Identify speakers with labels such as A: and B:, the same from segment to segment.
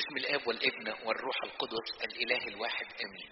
A: باسم الاب والابن والروح القدس الاله الواحد امين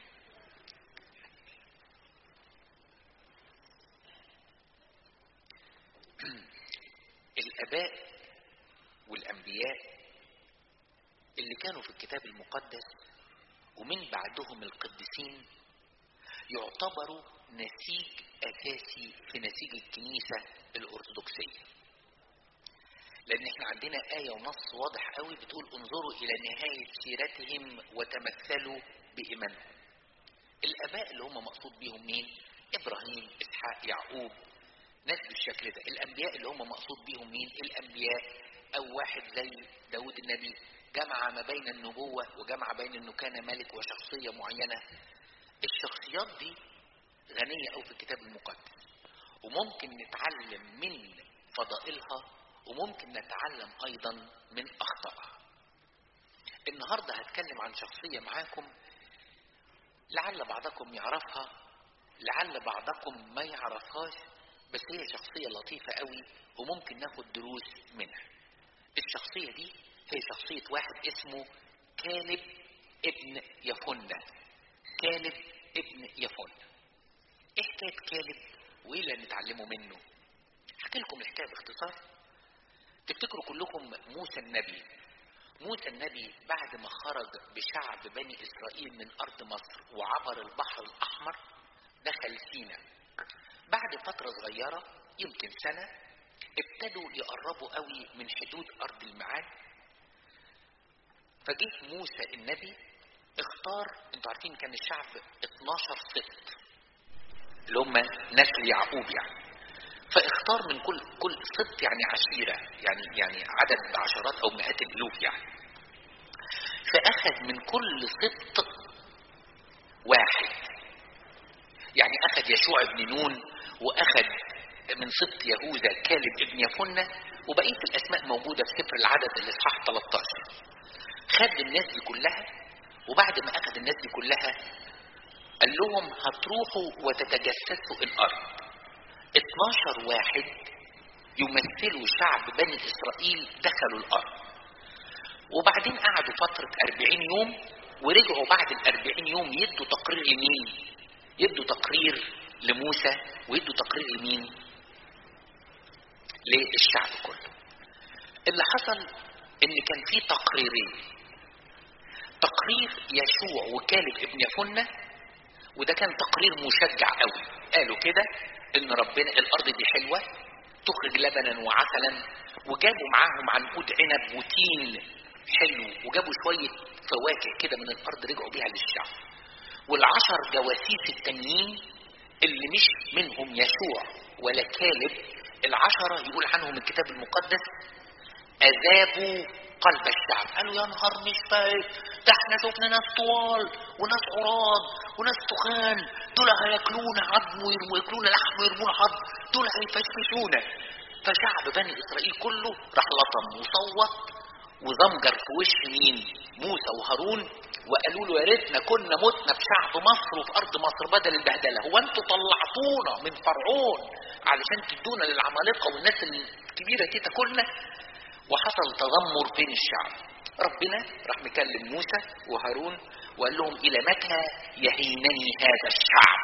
A: الاباء والانبياء اللي كانوا في الكتاب المقدس ومن بعدهم القديسين يعتبروا نسيج اساسي في نسيج الكنيسه الارثوذكسيه لان احنا عندنا ايه ونص واضح قوي بتقول انظروا الى نهايه سيرتهم وتمثلوا بايمانهم الاباء اللي هم مقصود بيهم مين ابراهيم اسحاق يعقوب ناس بالشكل ده الانبياء اللي هم مقصود بيهم مين الانبياء او واحد زي داود النبي جمع ما بين النبوة وجمع بين انه كان ملك وشخصية معينة الشخصيات دي غنية او في الكتاب المقدس وممكن نتعلم من فضائلها وممكن نتعلم ايضا من اخطائها النهاردة هتكلم عن شخصية معاكم لعل بعضكم يعرفها لعل بعضكم ما يعرفهاش بس هي شخصية لطيفة قوي وممكن ناخد دروس منها الشخصية دي هي شخصية واحد اسمه كالب ابن يفنة كالب ابن يفنة ايه حكاية كالب وايه اللي نتعلمه منه احكي لكم الحكاية باختصار تفتكروا كلكم موسى النبي موسى النبي بعد ما خرج بشعب بني اسرائيل من ارض مصر وعبر البحر الاحمر دخل سينا بعد فترة صغيرة يمكن سنة ابتدوا يقربوا قوي من حدود ارض الميعاد فجه موسى النبي اختار انتوا عارفين كان الشعب 12 سبط اللي هم نسل يعقوب يعني فاختار من كل كل سبط يعني عشيره يعني يعني عدد عشرات او مئات الالوف يعني فاخذ من كل سبط واحد يعني اخذ يشوع بن نون واخذ من سبط يهوذا كالب ابن يفنة وبقيه الاسماء موجوده في سفر العدد الاصحاح 13 خد الناس دي كلها وبعد ما اخذ الناس دي كلها قال لهم هتروحوا وتتجسسوا الارض 12 واحد يمثلوا شعب بني اسرائيل دخلوا الارض وبعدين قعدوا فترة 40 يوم ورجعوا بعد ال 40 يوم يدوا تقرير لمين؟ يدوا تقرير لموسى ويدوا تقرير لمين؟ للشعب كله. اللي حصل ان كان في تقريرين تقرير يشوع وكالب ابن يفنة وده كان تقرير مشجع قوي قالوا كده ان ربنا الارض دي حلوة تخرج لبنا وعسلا وجابوا معاهم عنقود عنب وتين حلو وجابوا شوية فواكه كده من الارض رجعوا بيها للشعب والعشر جواسيس التانيين اللي مش منهم يشوع ولا كالب العشرة يقول عنهم الكتاب المقدس أذابوا قلب الشعب قالوا يا نهار مش فايت ده احنا شفنا ناس طوال وناس عراض وناس تخان دول هياكلونا عظم وياكلونا لحم ويرمونا عظم دول هيفشفشونا فشعب بني اسرائيل كله راح لطم وصوت وزمجر في وش مين موسى وهارون وقالوا له يا ريتنا كنا متنا في شعب مصر وفي ارض مصر بدل البهدله هو انتوا طلعتونا من فرعون علشان تدونا للعمالقه والناس الكبيره دي تاكلنا وحصل تذمر بين الشعب ربنا راح مكلم موسى وهارون وقال لهم الى متى يهينني هذا الشعب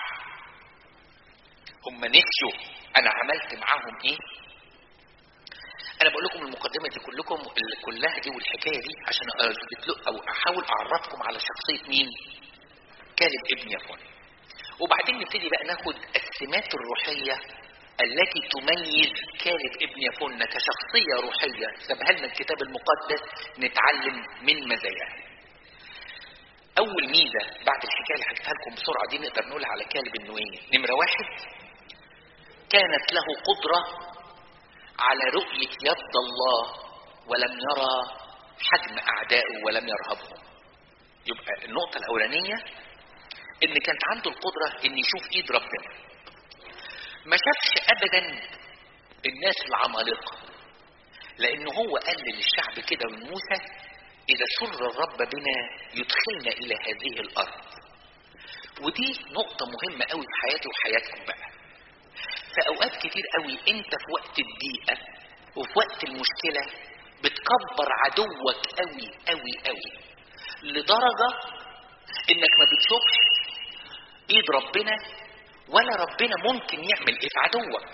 A: هم نسيوا انا عملت معاهم ايه انا بقول لكم المقدمه دي كلكم كلها دي والحكايه دي عشان اثبت او احاول اعرفكم على شخصيه مين كالب ابن يفون وبعدين نبتدي بقى ناخد السمات الروحيه التي تميز كالب ابن يفون كشخصيه روحيه سابها لنا الكتاب المقدس نتعلم من مزاياها اول ميزه بعد الحكايه اللي حكيتها لكم بسرعه دي نقدر نقولها على كالب انه ايه نمره واحد كانت له قدره على رؤية يد الله ولم يرى حجم أعدائه ولم يرهبهم يبقى النقطة الأولانية إن كانت عنده القدرة إن يشوف إيد ربنا ما شافش أبدا الناس العمالقة لأن هو قال للشعب كده لموسى إذا سر الرب بنا يدخلنا إلى هذه الأرض ودي نقطة مهمة قوي في حياتي وحياتكم بقى في اوقات كتير قوي انت في وقت الضيقه وفي وقت المشكله بتكبر عدوك قوي قوي قوي لدرجة انك ما بتشوفش ايد ربنا ولا ربنا ممكن يعمل ايه في عدوك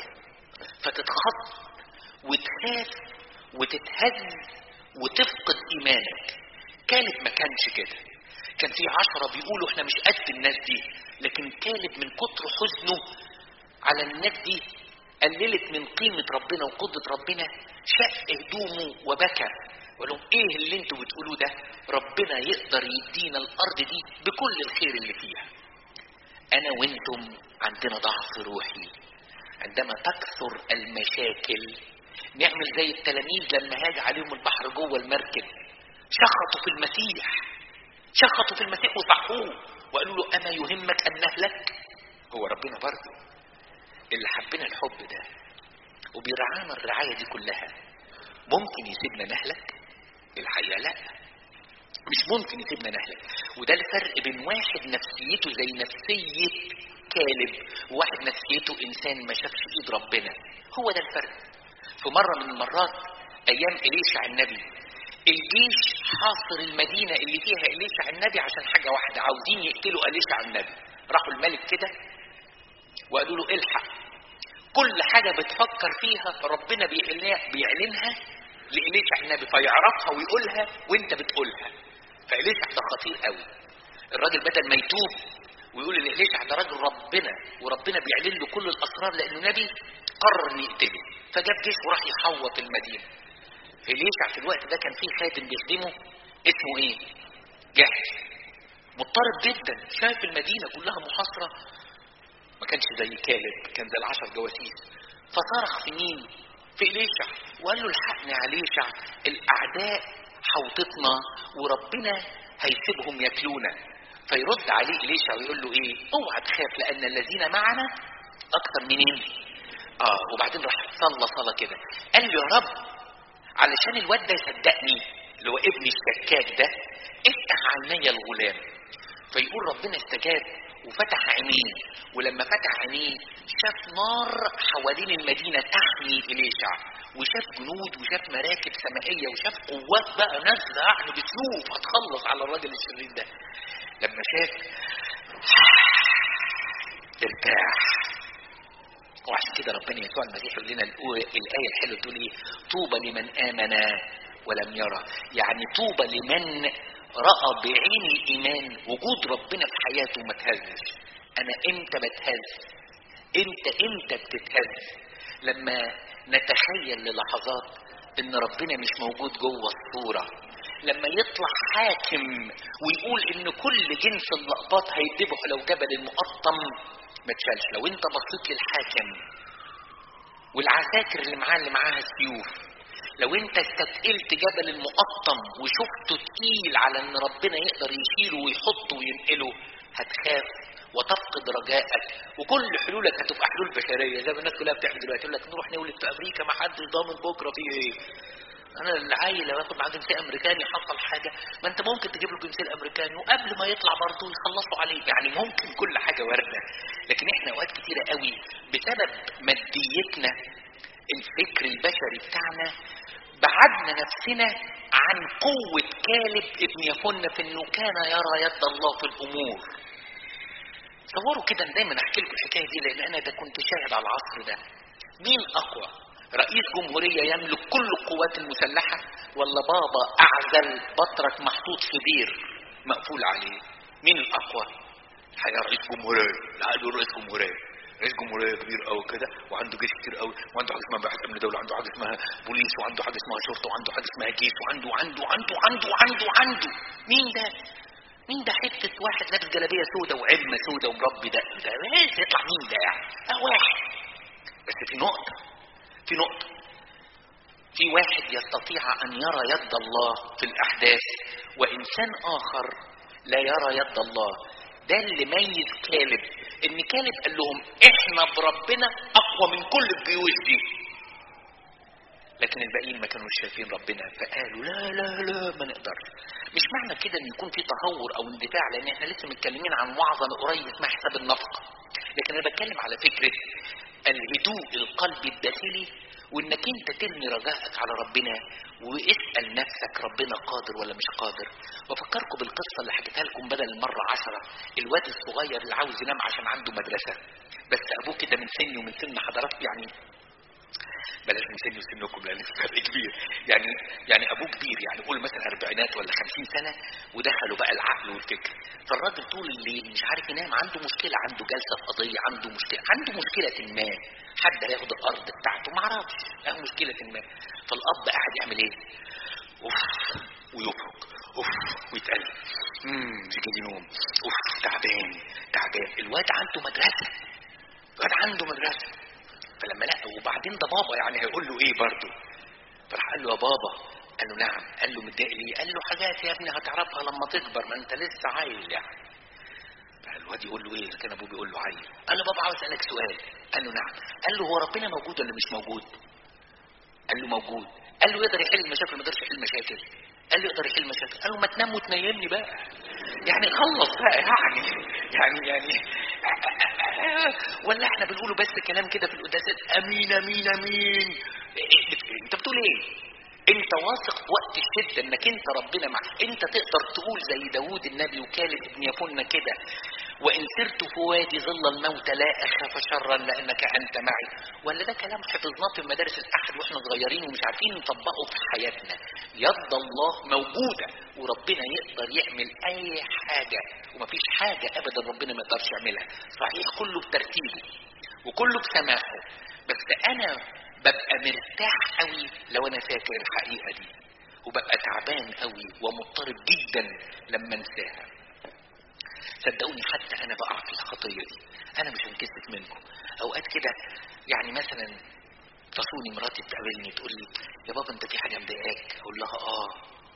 A: فتتخض وتخاف وتتهز وتفقد ايمانك كالب ما كانش كده كان في عشرة بيقولوا احنا مش قد الناس دي لكن كالب من كتر حزنه على الناس دي قللت من قيمة ربنا وقدرة ربنا شق هدومه وبكى وقال لهم ايه اللي انتوا بتقولوه ده ربنا يقدر يدينا الارض دي بكل الخير اللي فيها انا وانتم عندنا ضعف روحي عندما تكثر المشاكل نعمل زي التلاميذ لما هاج عليهم البحر جوه المركب شخطوا في المسيح شخطوا في المسيح وصحوه وقالوا له اما يهمك ان نهلك هو ربنا برضه اللي حبنا الحب ده وبيرعانا الرعايه دي كلها ممكن يسيبنا نهلك الحقيقه لا مش ممكن يسيبنا نهلك وده الفرق بين واحد نفسيته زي نفسيه كالب وواحد نفسيته انسان ما شافش ايد ربنا هو ده الفرق في مره من المرات ايام اليشع النبي الجيش حاصر المدينه اللي فيها اليشع النبي عشان حاجه واحده عاوزين يقتلوا اليشع النبي راحوا الملك كده وقالوا له الحق كل حاجة بتفكر فيها ربنا بيعلنها, بيعلنها لإليشع النبي فيعرفها ويقولها وانت بتقولها فإليشع ده خطير قوي الراجل بدل ما يتوب ويقول ان إليشع ده راجل ربنا وربنا بيعلن له كل الأسرار لأنه نبي قرر ان يقتله فجاب جيش وراح يحوط المدينة إليشع في الوقت ده كان فيه خادم بيخدمه اسمه ايه؟ جحش مضطرب جدا شايف المدينة كلها محاصرة ما كانش زي كالب كان زي العشر جواسيس فصرخ في مين في إليشع وقال له الحقني يا إليشع الأعداء حوطتنا وربنا هيسيبهم ياكلونا فيرد عليه إليشع ويقول له إيه اوعى تخاف لأن الذين معنا أكثر منين آه وبعدين راح صلى صلاة كده قال له يا رب علشان الواد ده يصدقني اللي هو ابن الشكاك ده افتح عيني الغلام فيقول ربنا استجاب وفتح عينيه ولما فتح عينيه شاف نار حوالين المدينة تحمي إليشع وشاف جنود وشاف مراكب سمائية وشاف قوات بقى نازلة يعني بتشوف هتخلص على الراجل الشرير ده لما شاف ارتاح وعشان كده ربنا يسوع المسيح يقول لنا الآية الحلوة تقول إيه طوبى لمن آمن ولم يرى يعني طوبى لمن رأى بعين الإيمان وجود ربنا في حياته ما تهزش أنا إمتى بتهز إمتى إمتى بتتهز لما نتخيل للحظات إن ربنا مش موجود جوه الصورة لما يطلع حاكم ويقول إن كل جنس اللقطات هيذبح لو جبل المقطم ما تشالش لو أنت بصيت للحاكم والعساكر اللي معاه اللي معاها السيوف لو انت استثقلت جبل المقطم وشفته تقيل على ان ربنا يقدر يشيله ويحطه وينقله هتخاف وتفقد رجائك وكل حلولك هتبقى حلول بشريه زي ما الناس كلها بتعمل دلوقتي يقول لك نروح نولد في امريكا ما حدش ضامن بكره في ايه انا العيله باخد معاه جنسيه امريكاني حصل حاجه ما انت ممكن تجيب له الجنسيه الامريكاني وقبل ما يطلع برضه يخلصوا عليه يعني ممكن كل حاجه وارده لكن احنا اوقات كتيره قوي بسبب ماديتنا الفكر البشري بتاعنا بعدنا نفسنا عن قوة كالب ابن يفن في انه كان يرى يد الله في الامور تصوروا كده دايما احكي لكم الحكايه دي لان انا ده كنت شاهد على العصر ده مين اقوى رئيس جمهوريه يملك كل القوات المسلحه ولا بابا اعزل بطرك محطوط في بير مقفول عليه مين الاقوى الحقيقه رئيس جمهوريه لا دول رئيس جمهوريه رئيس جمهوريه كبير قوي كده وعنده جيش كتير قوي وعنده حاجه اسمها بعثه امن دوله عنده حاجه اسمها بوليس وعنده حاجه اسمها شرطه وعنده حاجه اسمها جيش وعنده عنده عنده عنده عنده عنده مين ده؟ مين ده حته واحد لابس جلابيه سودة وعمه سودة ومربي ده ده ايه يطلع مين ده يعني؟ اه واحد بس في نقطه في نقطه في واحد يستطيع ان يرى يد الله في الاحداث وانسان اخر لا يرى يد الله ده اللي ميز كالب ان كالب قال لهم احنا بربنا اقوى من كل الجيوش دي لكن الباقيين ما كانوش شايفين ربنا فقالوا لا لا لا ما نقدرش مش معنى كده ان يكون في تهور او اندفاع لان احنا لسه متكلمين عن وعظه من قريب اسمها حساب النفق لكن انا بتكلم على فكره الهدوء القلبي الداخلي وانك انت ترمي رجائك على ربنا واسال نفسك ربنا قادر ولا مش قادر وافكركم بالقصه اللي حكيتها لكم بدل المره عشرة الواد الصغير اللي عاوز ينام عشان عنده مدرسه بس ابوه كده من سني ومن سن حضراتكم يعني بلاش من سني وسنكم لان في فرق كبير يعني يعني ابوه كبير يعني قول مثلا اربعينات ولا خمسين سنه ودخلوا بقى العقل والفكر فالراجل طول الليل مش عارف ينام عنده مشكله عنده جلسه في قضيه عنده مشكله عنده مشكله ما حد هياخد الارض بتاعته ما اعرفش عنده مشكله ما فالاب قاعد يعمل ايه؟ اوف ويفرق اوف ويتقلب امم مش جاي نوم اوف تعبان تعبان الواد عنده مدرسه الواد عنده مدرسه فلما لقى وبعدين ده بابا يعني هيقول له ايه برضه فراح قال له يا بابا قال له نعم قال له متضايق ليه قال له حاجات يا ابني هتعرفها لما تكبر ما انت لسه عيل يعني فالواد يقول له ايه اذا كان ابوه بيقول له عيل قال له بابا عاوز اسالك سؤال قال له نعم قال له هو ربنا موجود ولا مش موجود قال له موجود قال له يقدر يحل المشاكل ما يقدرش يحل المشاكل قال له يقدر يحل المشاكل قال له ما تنام وتنيمني بقى يعني خلص بقى يعني يعني يعني ولا احنا بنقوله بس كلام كده في القداسات امين امين امين انت بتقول ايه انت واثق وقت الشده انك انت ربنا معك انت تقدر تقول زي داوود النبي وكالب ابن يفن كده وان سرت في وادي ظل الموت لا اخاف شرا لانك انت معي ولا ده كلام حفظناه في مدارس الاحد واحنا صغيرين ومش عارفين نطبقه في حياتنا يد الله موجوده وربنا يقدر يعمل اي حاجه ومفيش حاجه ابدا ربنا ما يقدرش يعملها صحيح كله بترتيبه وكله بسماحه بس انا ببقى مرتاح قوي لو انا فاكر الحقيقه دي وببقى تعبان قوي ومضطرب جدا لما انساها صدقوني حتى انا بقع في الخطيه دي انا مش هنكسف منكم اوقات كده يعني مثلا تصوني مراتي تقابلني تقول لي يا بابا انت في حاجه مضايقاك اقول لها اه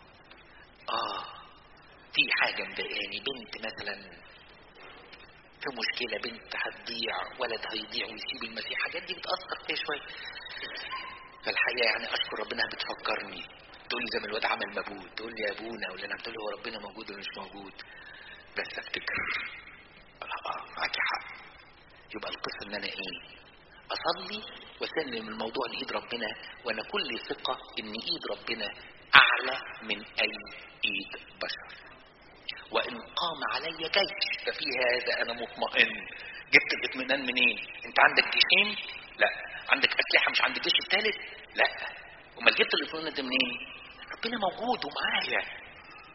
A: اه في حاجه مضايقاني بنت مثلا في مشكله بنت هتضيع ولد هيضيع ويسيب المسيح الحاجات دي بتاثر فيا شويه فالحقيقه يعني اشكر ربنا بتفكرني تقول لي زي ما الواد عمل مبود تقول لي يا ابونا ولا انا بتقول لي هو ربنا موجود ولا مش موجود بس افتكر اه معاكي حق يبقى القصه ان انا ايه اصلي واسلم الموضوع لايد ربنا وانا كل ثقه ان ايد ربنا اعلى من اي ايد بشر وان قام علي جيش ففي هذا انا مطمئن جبت الاطمئنان منين انت عندك جيشين لا عندك اسلحه مش عند الجيش الثالث لا امال جبت الاطمئنان ده منين ربنا موجود ومعايا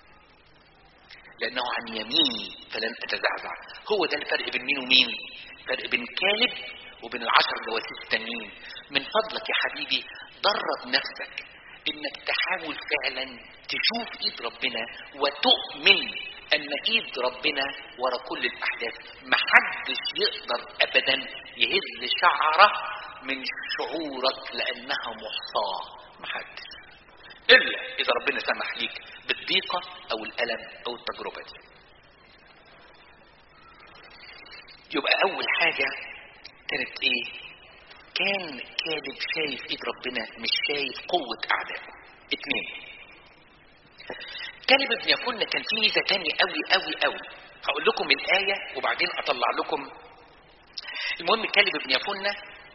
A: لانه عن يميني فلن اتزعزع هو ده الفرق بين مين ومين فرق بين كالب وبين العشر جواسيس التانيين من فضلك يا حبيبي درب نفسك انك تحاول فعلا تشوف ايد ربنا وتؤمن ان ايد ربنا ورا كل الاحداث محدش يقدر ابدا يهز شعره من شعورك لانها محصاه محدش الا اذا ربنا سمح ليك بالضيقه او الالم او التجربه دي يبقى اول حاجه كانت ايه كان كالب شايف ايد ربنا مش شايف قوة اعدائه اتنين كالب ابن يكون كان في ميزة تانية قوي قوي قوي هقول لكم الآية وبعدين اطلع لكم المهم كالب ابن يفنة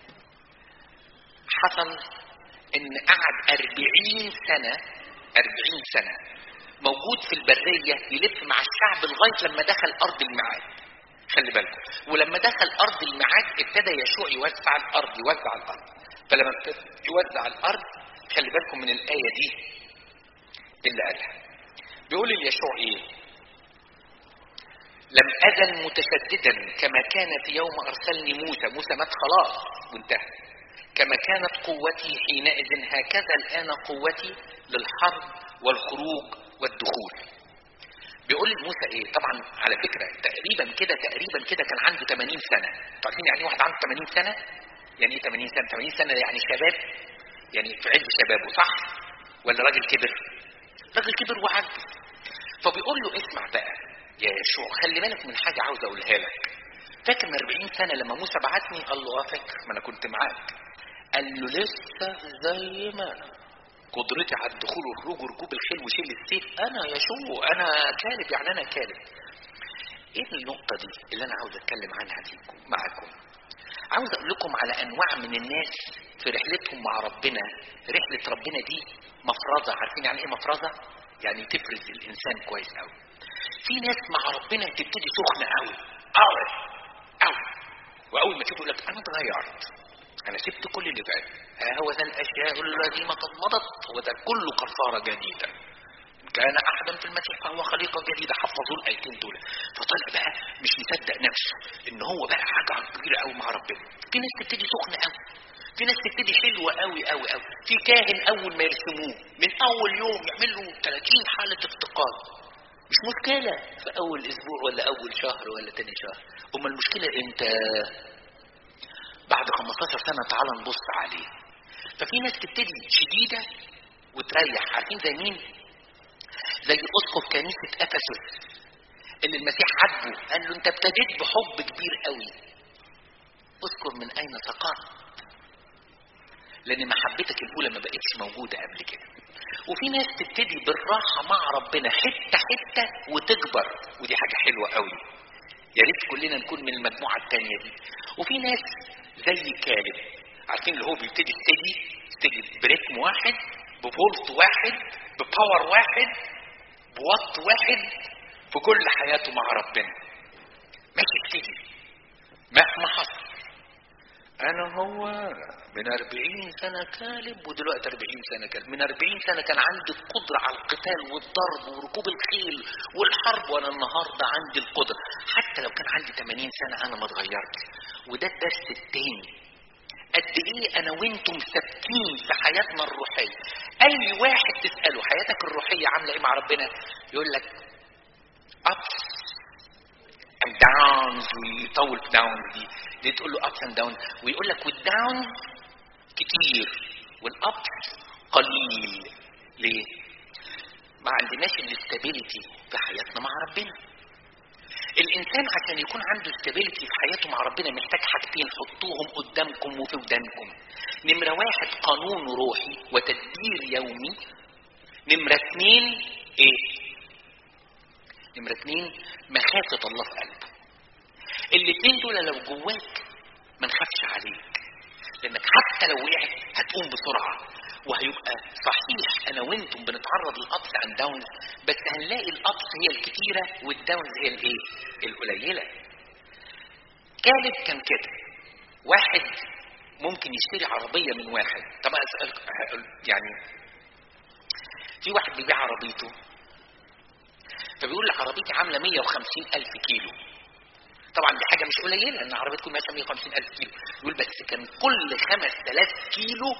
A: حصل ان قعد أربعين سنة أربعين سنة موجود في البرية يلف مع الشعب لغاية لما دخل أرض الميعاد خلي بالكم ولما دخل ارض الميعاد ابتدى يشوع يوزع الارض يوزع الارض فلما ابتدى يوزع الارض خلي بالكم من الايه دي اللي قالها بيقول ليشوع ايه لم ازل متشددا كما كان في يوم ارسلني موسى موسى مات خلاص وانتهى كما كانت قوتي حينئذ هكذا الان قوتي للحرب والخروج والدخول بيقول لموسى ايه طبعا على فكره تقريبا كده تقريبا كده كان عنده 80 سنه عارفين يعني واحد عنده 80 سنه يعني ايه 80 سنه 80 سنه يعني شباب يعني في عز شبابه صح ولا راجل كبر راجل كبر وعجز فبيقول له اسمع بقى يا يشوع خلي بالك من حاجه عاوز اقولها لك فاكر من 40 سنه لما موسى بعتني قال له اه فاكر ما انا كنت معاك قال له لسه زي ما انا قدرتي على الدخول والخروج وركوب الخيل وشيل السيف انا يا شو انا كالب يعني انا كالب ايه النقطة دي اللي انا عاوز اتكلم عنها دي معاكم عاوز اقول لكم على انواع من الناس في رحلتهم مع ربنا رحلة ربنا دي مفرزة عارفين يعني ايه مفرزة يعني تفرز الانسان كويس قوي في ناس مع ربنا تبتدي سخنة قوي قوي قوي واول ما تشوفه يقول لك انا اتغيرت انا سبت كل اللي فات ها هو ذا الاشياء الذين قد مضت هو ذا كل كفاره جديده إن كان احدا في المسيح فهو خليقه جديده حفظوا الايتين دول فطلع بقى مش مصدق نفسه ان هو بقى حاجه كبيره قوي مع ربنا في ناس تبتدي سخنه قوي في ناس تبتدي حلوه قوي قوي قوي في كاهن اول ما يرسموه من اول يوم يعمل له 30 حاله افتقاد مش مشكلة في أول أسبوع ولا أول شهر ولا تاني شهر أما المشكلة أنت بعد 15 سنة تعال نبص عليه ففي ناس تبتدي شديدة وتريح عارفين زي مين؟ زي أسقف كنيسة أفسس اللي المسيح عاتبه قال له أنت ابتديت بحب كبير قوي اذكر من أين سقطت لأن محبتك الأولى ما بقتش موجودة قبل كده وفي ناس تبتدي بالراحة مع ربنا حتة حتة وتكبر ودي حاجة حلوة قوي يا ريت كلنا نكون من المجموعة التانية دي وفي ناس زي كالب عارفين اللي هو بيبتدي ستيدي ستيدي بريتم واحد بفولت واحد بباور واحد بوات واحد في كل حياته مع ربنا ماشي ستيدي مهما حصل انا هو من أربعين سنة كالب ودلوقتي أربعين سنة كالب من أربعين سنة كان عندي القدرة على القتال والضرب وركوب الخيل والحرب وأنا النهاردة عندي القدرة حتى لو كان عندي 80 سنة أنا ما اتغيرتش وده الدرس التاني قد ايه انا وانتم ثابتين في حياتنا الروحيه اي واحد تساله حياتك الروحيه عامله ايه مع ربنا يقول لك ups and downs ويطول في downs دي دي تقول له ups and downs ويقول لك والداونز كتير والابس قليل ليه؟ ما عندناش الاستابيليتي في حياتنا مع ربنا الانسان عشان يكون عنده استابيليتي في حياته مع ربنا محتاج حاجتين حطوهم قدامكم وفي ودانكم نمرة واحد قانون روحي وتدبير يومي نمرة اتنين ايه نمرة اتنين مخافة الله في قلبه الاتنين دول لو جواك ما نخافش عليك لانك حتى لو وقعت هتقوم بسرعة وهيبقى صحيح انا وانتم بنتعرض للابس اند داونز بس هنلاقي الابس هي الكتيرة والداونز هي الايه القليلة كالب كان كده واحد ممكن يشتري عربية من واحد طب اسألك يعني في واحد بيبيع عربيته فبيقول لي عربيتي عامله 150 الف كيلو طبعا دي حاجه مش قليله ان عربيه تكون ماشيه 150 الف كيلو يقول بس كان كل 5000 كيلو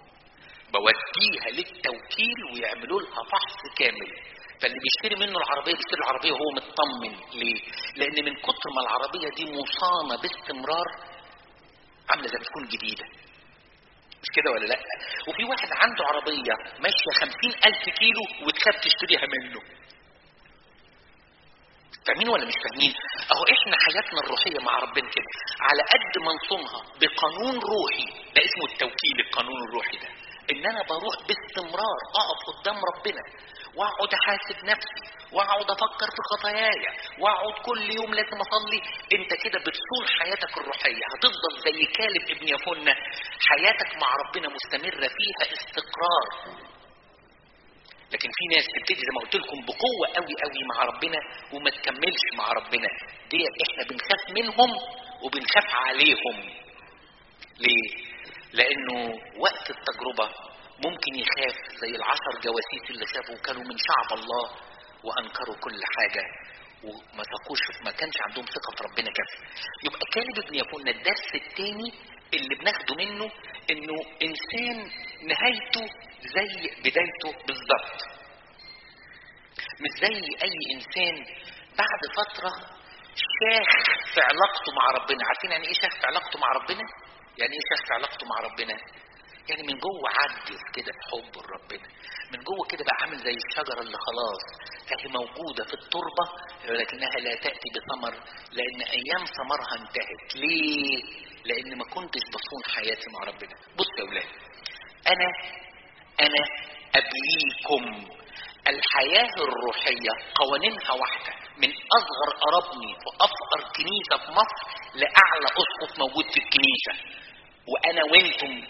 A: بوديها للتوكيل ويعملوا لها فحص كامل فاللي بيشتري منه العربيه بيشتري العربيه وهو مطمن ليه؟ لان من كتر ما العربيه دي مصانه باستمرار عامله زي ما تكون جديده مش كده ولا لا وفي واحد عنده عربيه ماشيه 50000 كيلو وتخاف تشتريها منه فاهمين ولا مش فاهمين؟ اهو احنا حياتنا الروحيه مع ربنا كده على قد ما نصونها بقانون روحي ده اسمه التوكيل القانون الروحي ده ان انا بروح باستمرار اقف قدام ربنا واقعد احاسب نفسي واقعد افكر في خطاياي واقعد كل يوم لازم اصلي انت كده بتصون حياتك الروحيه هتفضل زي كالب ابن يفنة حياتك مع ربنا مستمره فيها استقرار لكن في ناس تبتدي زي ما قلت لكم بقوه قوي قوي مع ربنا وما تكملش مع ربنا دي احنا بنخاف منهم وبنخاف عليهم ليه لانه وقت التجربه ممكن يخاف زي العشر جواسيس اللي خافوا كانوا من شعب الله وانكروا كل حاجه وما ثقوش ما كانش عندهم ثقه في ربنا كافيه يبقى كالب ابن يكون الدرس الثاني اللي بناخده منه انه انسان نهايته زي بدايته بالظبط مش زي اي انسان بعد فتره شاخ في علاقته مع ربنا عارفين يعني ايه شاخ في علاقته مع ربنا يعني ايه شاخ في علاقته مع ربنا يعني من جوه عجز كده بحب ربنا من جوه كده بقى عامل زي الشجره اللي خلاص هي موجوده في التربه ولكنها لا تاتي بثمر لان ايام ثمرها انتهت ليه لان ما كنتش بصون حياتي مع ربنا بص يا اولاد انا انا قبليكم الحياة الروحية قوانينها واحدة من أصغر قرابني في أفقر كنيسة في مصر لأعلى أسقف موجود في الكنيسة وأنا وأنتم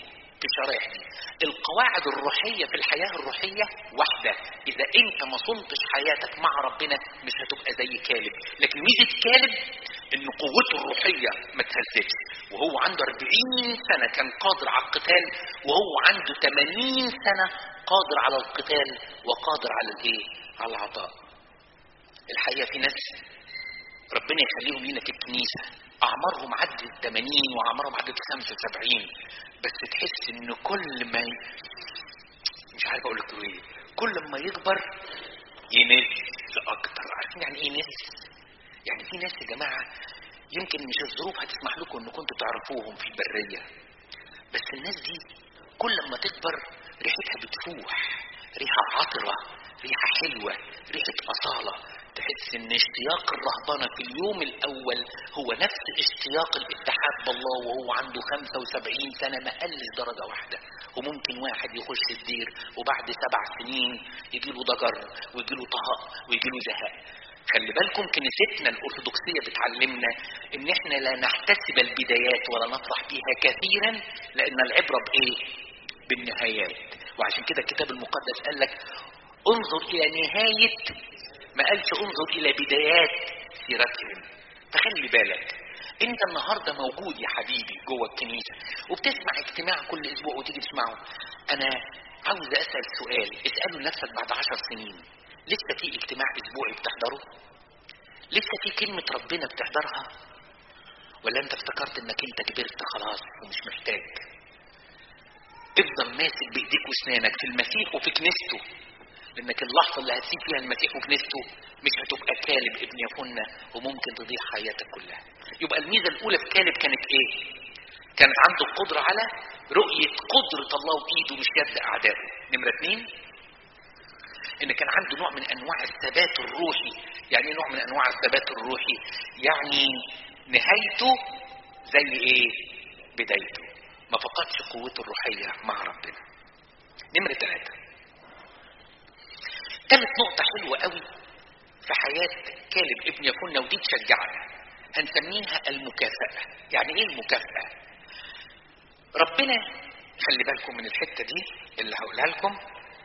A: في الشرايح دي القواعد الروحية في الحياة الروحية واحدة إذا أنت ما صنتش حياتك مع ربنا مش هتبقى زي كالب لكن ميزة كالب إن قوته الروحية ما تهزتش وهو عنده 40 سنة كان قادر على القتال وهو عنده 80 سنة قادر على القتال وقادر على الإيه؟ على العطاء الحقيقة في ناس ربنا يخليهم لينا في الكنيسة أعمارهم عدت 80 وأعمارهم عدت 75 بس تحس إن كل ما ي... مش عارف أقول لكم إيه كل ما يكبر ينس أكتر عارفين يعني إيه نس؟ يعني في ناس يا جماعة يمكن مش الظروف هتسمح لكم إن كنتوا تعرفوهم في البرية بس الناس دي كل ما تكبر ريحتها بتفوح ريحة عطرة ريحة حلوة ريحة أصالة تحس ان اشتياق الرهبنة في اليوم الاول هو نفس اشتياق الاتحاد بالله وهو عنده 75 سنة ما قلش درجة واحدة وممكن واحد يخش الدير وبعد سبع سنين يجيله ضجر ويجيله طهق ويجيله زهق خلي بالكم كنيستنا الأرثوذكسية بتعلمنا إن إحنا لا نحتسب البدايات ولا نفرح بها كثيرا لأن العبرة بإيه؟ بالنهايات وعشان كده الكتاب المقدس قال لك انظر إلى نهاية ما قالش انظر الى بدايات سيرتهم فخلي بالك انت النهارده موجود يا حبيبي جوه الكنيسه وبتسمع اجتماع كل اسبوع وتيجي تسمعه انا عاوز اسال سؤال اساله لنفسك بعد عشر سنين لسه في اجتماع اسبوعي بتحضره لسه في كلمه ربنا بتحضرها ولا انت افتكرت انك انت كبرت خلاص ومش محتاج افضل ماسك بايديك واسنانك في المسيح وفي كنيسته لانك اللحظه اللي هتسيب فيها المسيح وكنيسته مش هتبقى كالب ابن يفنة وممكن تضيع حياتك كلها يبقى الميزه الاولى في كالب كانت ايه كانت عنده القدره على رؤيه قدره الله بايده مش يد اعدائه نمره اثنين ان كان عنده نوع من انواع الثبات الروحي يعني ايه نوع من انواع الثبات الروحي يعني نهايته زي ايه بدايته ما فقدش قوته الروحيه مع ربنا نمره ثلاثه ثالث نقطة حلوة قوي في حياة كالب ابن يفنة ودي تشجعنا هنسميها المكافأة يعني ايه المكافأة ربنا خلي بالكم من الحتة دي اللي هقولها لكم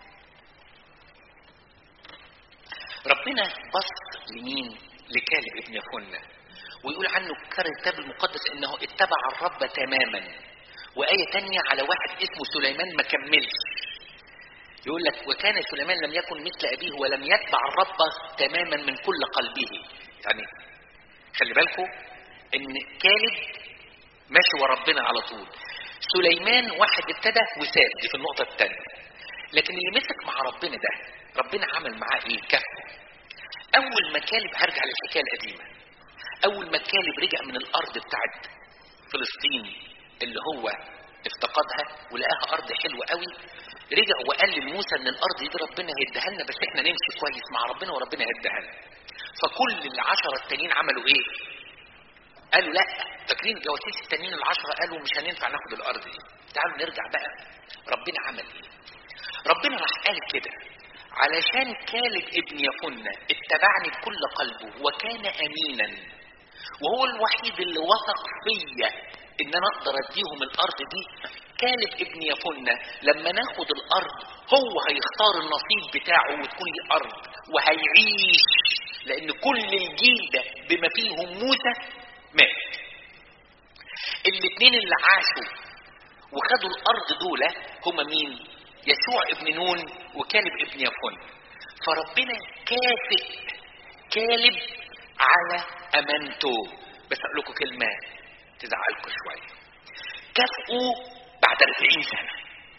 A: ربنا بص لمين لكالب ابن يفنة ويقول عنه كان الكتاب المقدس انه اتبع الرب تماما وآية تانية على واحد اسمه سليمان ما كملش يقول لك وكان سليمان لم يكن مثل أبيه ولم يتبع الرب تماما من كل قلبه يعني خلي بالكم ان كالب ماشي ورا ربنا على طول سليمان واحد ابتدى وساب دي في النقطة الثانية لكن اللي مسك مع ربنا ده ربنا عمل معاه ايه كفه اول ما كالب هرجع للحكاية القديمة اول ما كالب رجع من الارض بتاعت فلسطين اللي هو افتقدها ولقاها ارض حلوة قوي رجع وقال لموسى ان الارض دي ربنا هيديها لنا بس احنا نمشي كويس مع ربنا وربنا هيديها لنا فكل العشرة التانيين عملوا ايه قالوا لا فاكرين الجواسيس التانيين العشرة قالوا مش هننفع ناخد الارض دي تعالوا نرجع بقى ربنا عمل ايه ربنا راح قال كده علشان كالب ابن يفنة اتبعني بكل قلبه وكان امينا وهو الوحيد اللي وثق فيا ان انا اقدر اديهم الارض دي كالب ابن يفنة لما ناخد الارض هو هيختار النصيب بتاعه وتكون لي ارض وهيعيش لان كل الجيل ده بما فيهم موسى مات الاثنين اللي عاشوا وخدوا الارض دول هما مين يسوع ابن نون وكالب ابن يفن فربنا كافئ كالب على امانته بس اقول لكم كلمه تزعلكم شويه كافئوا بعد 40 سنه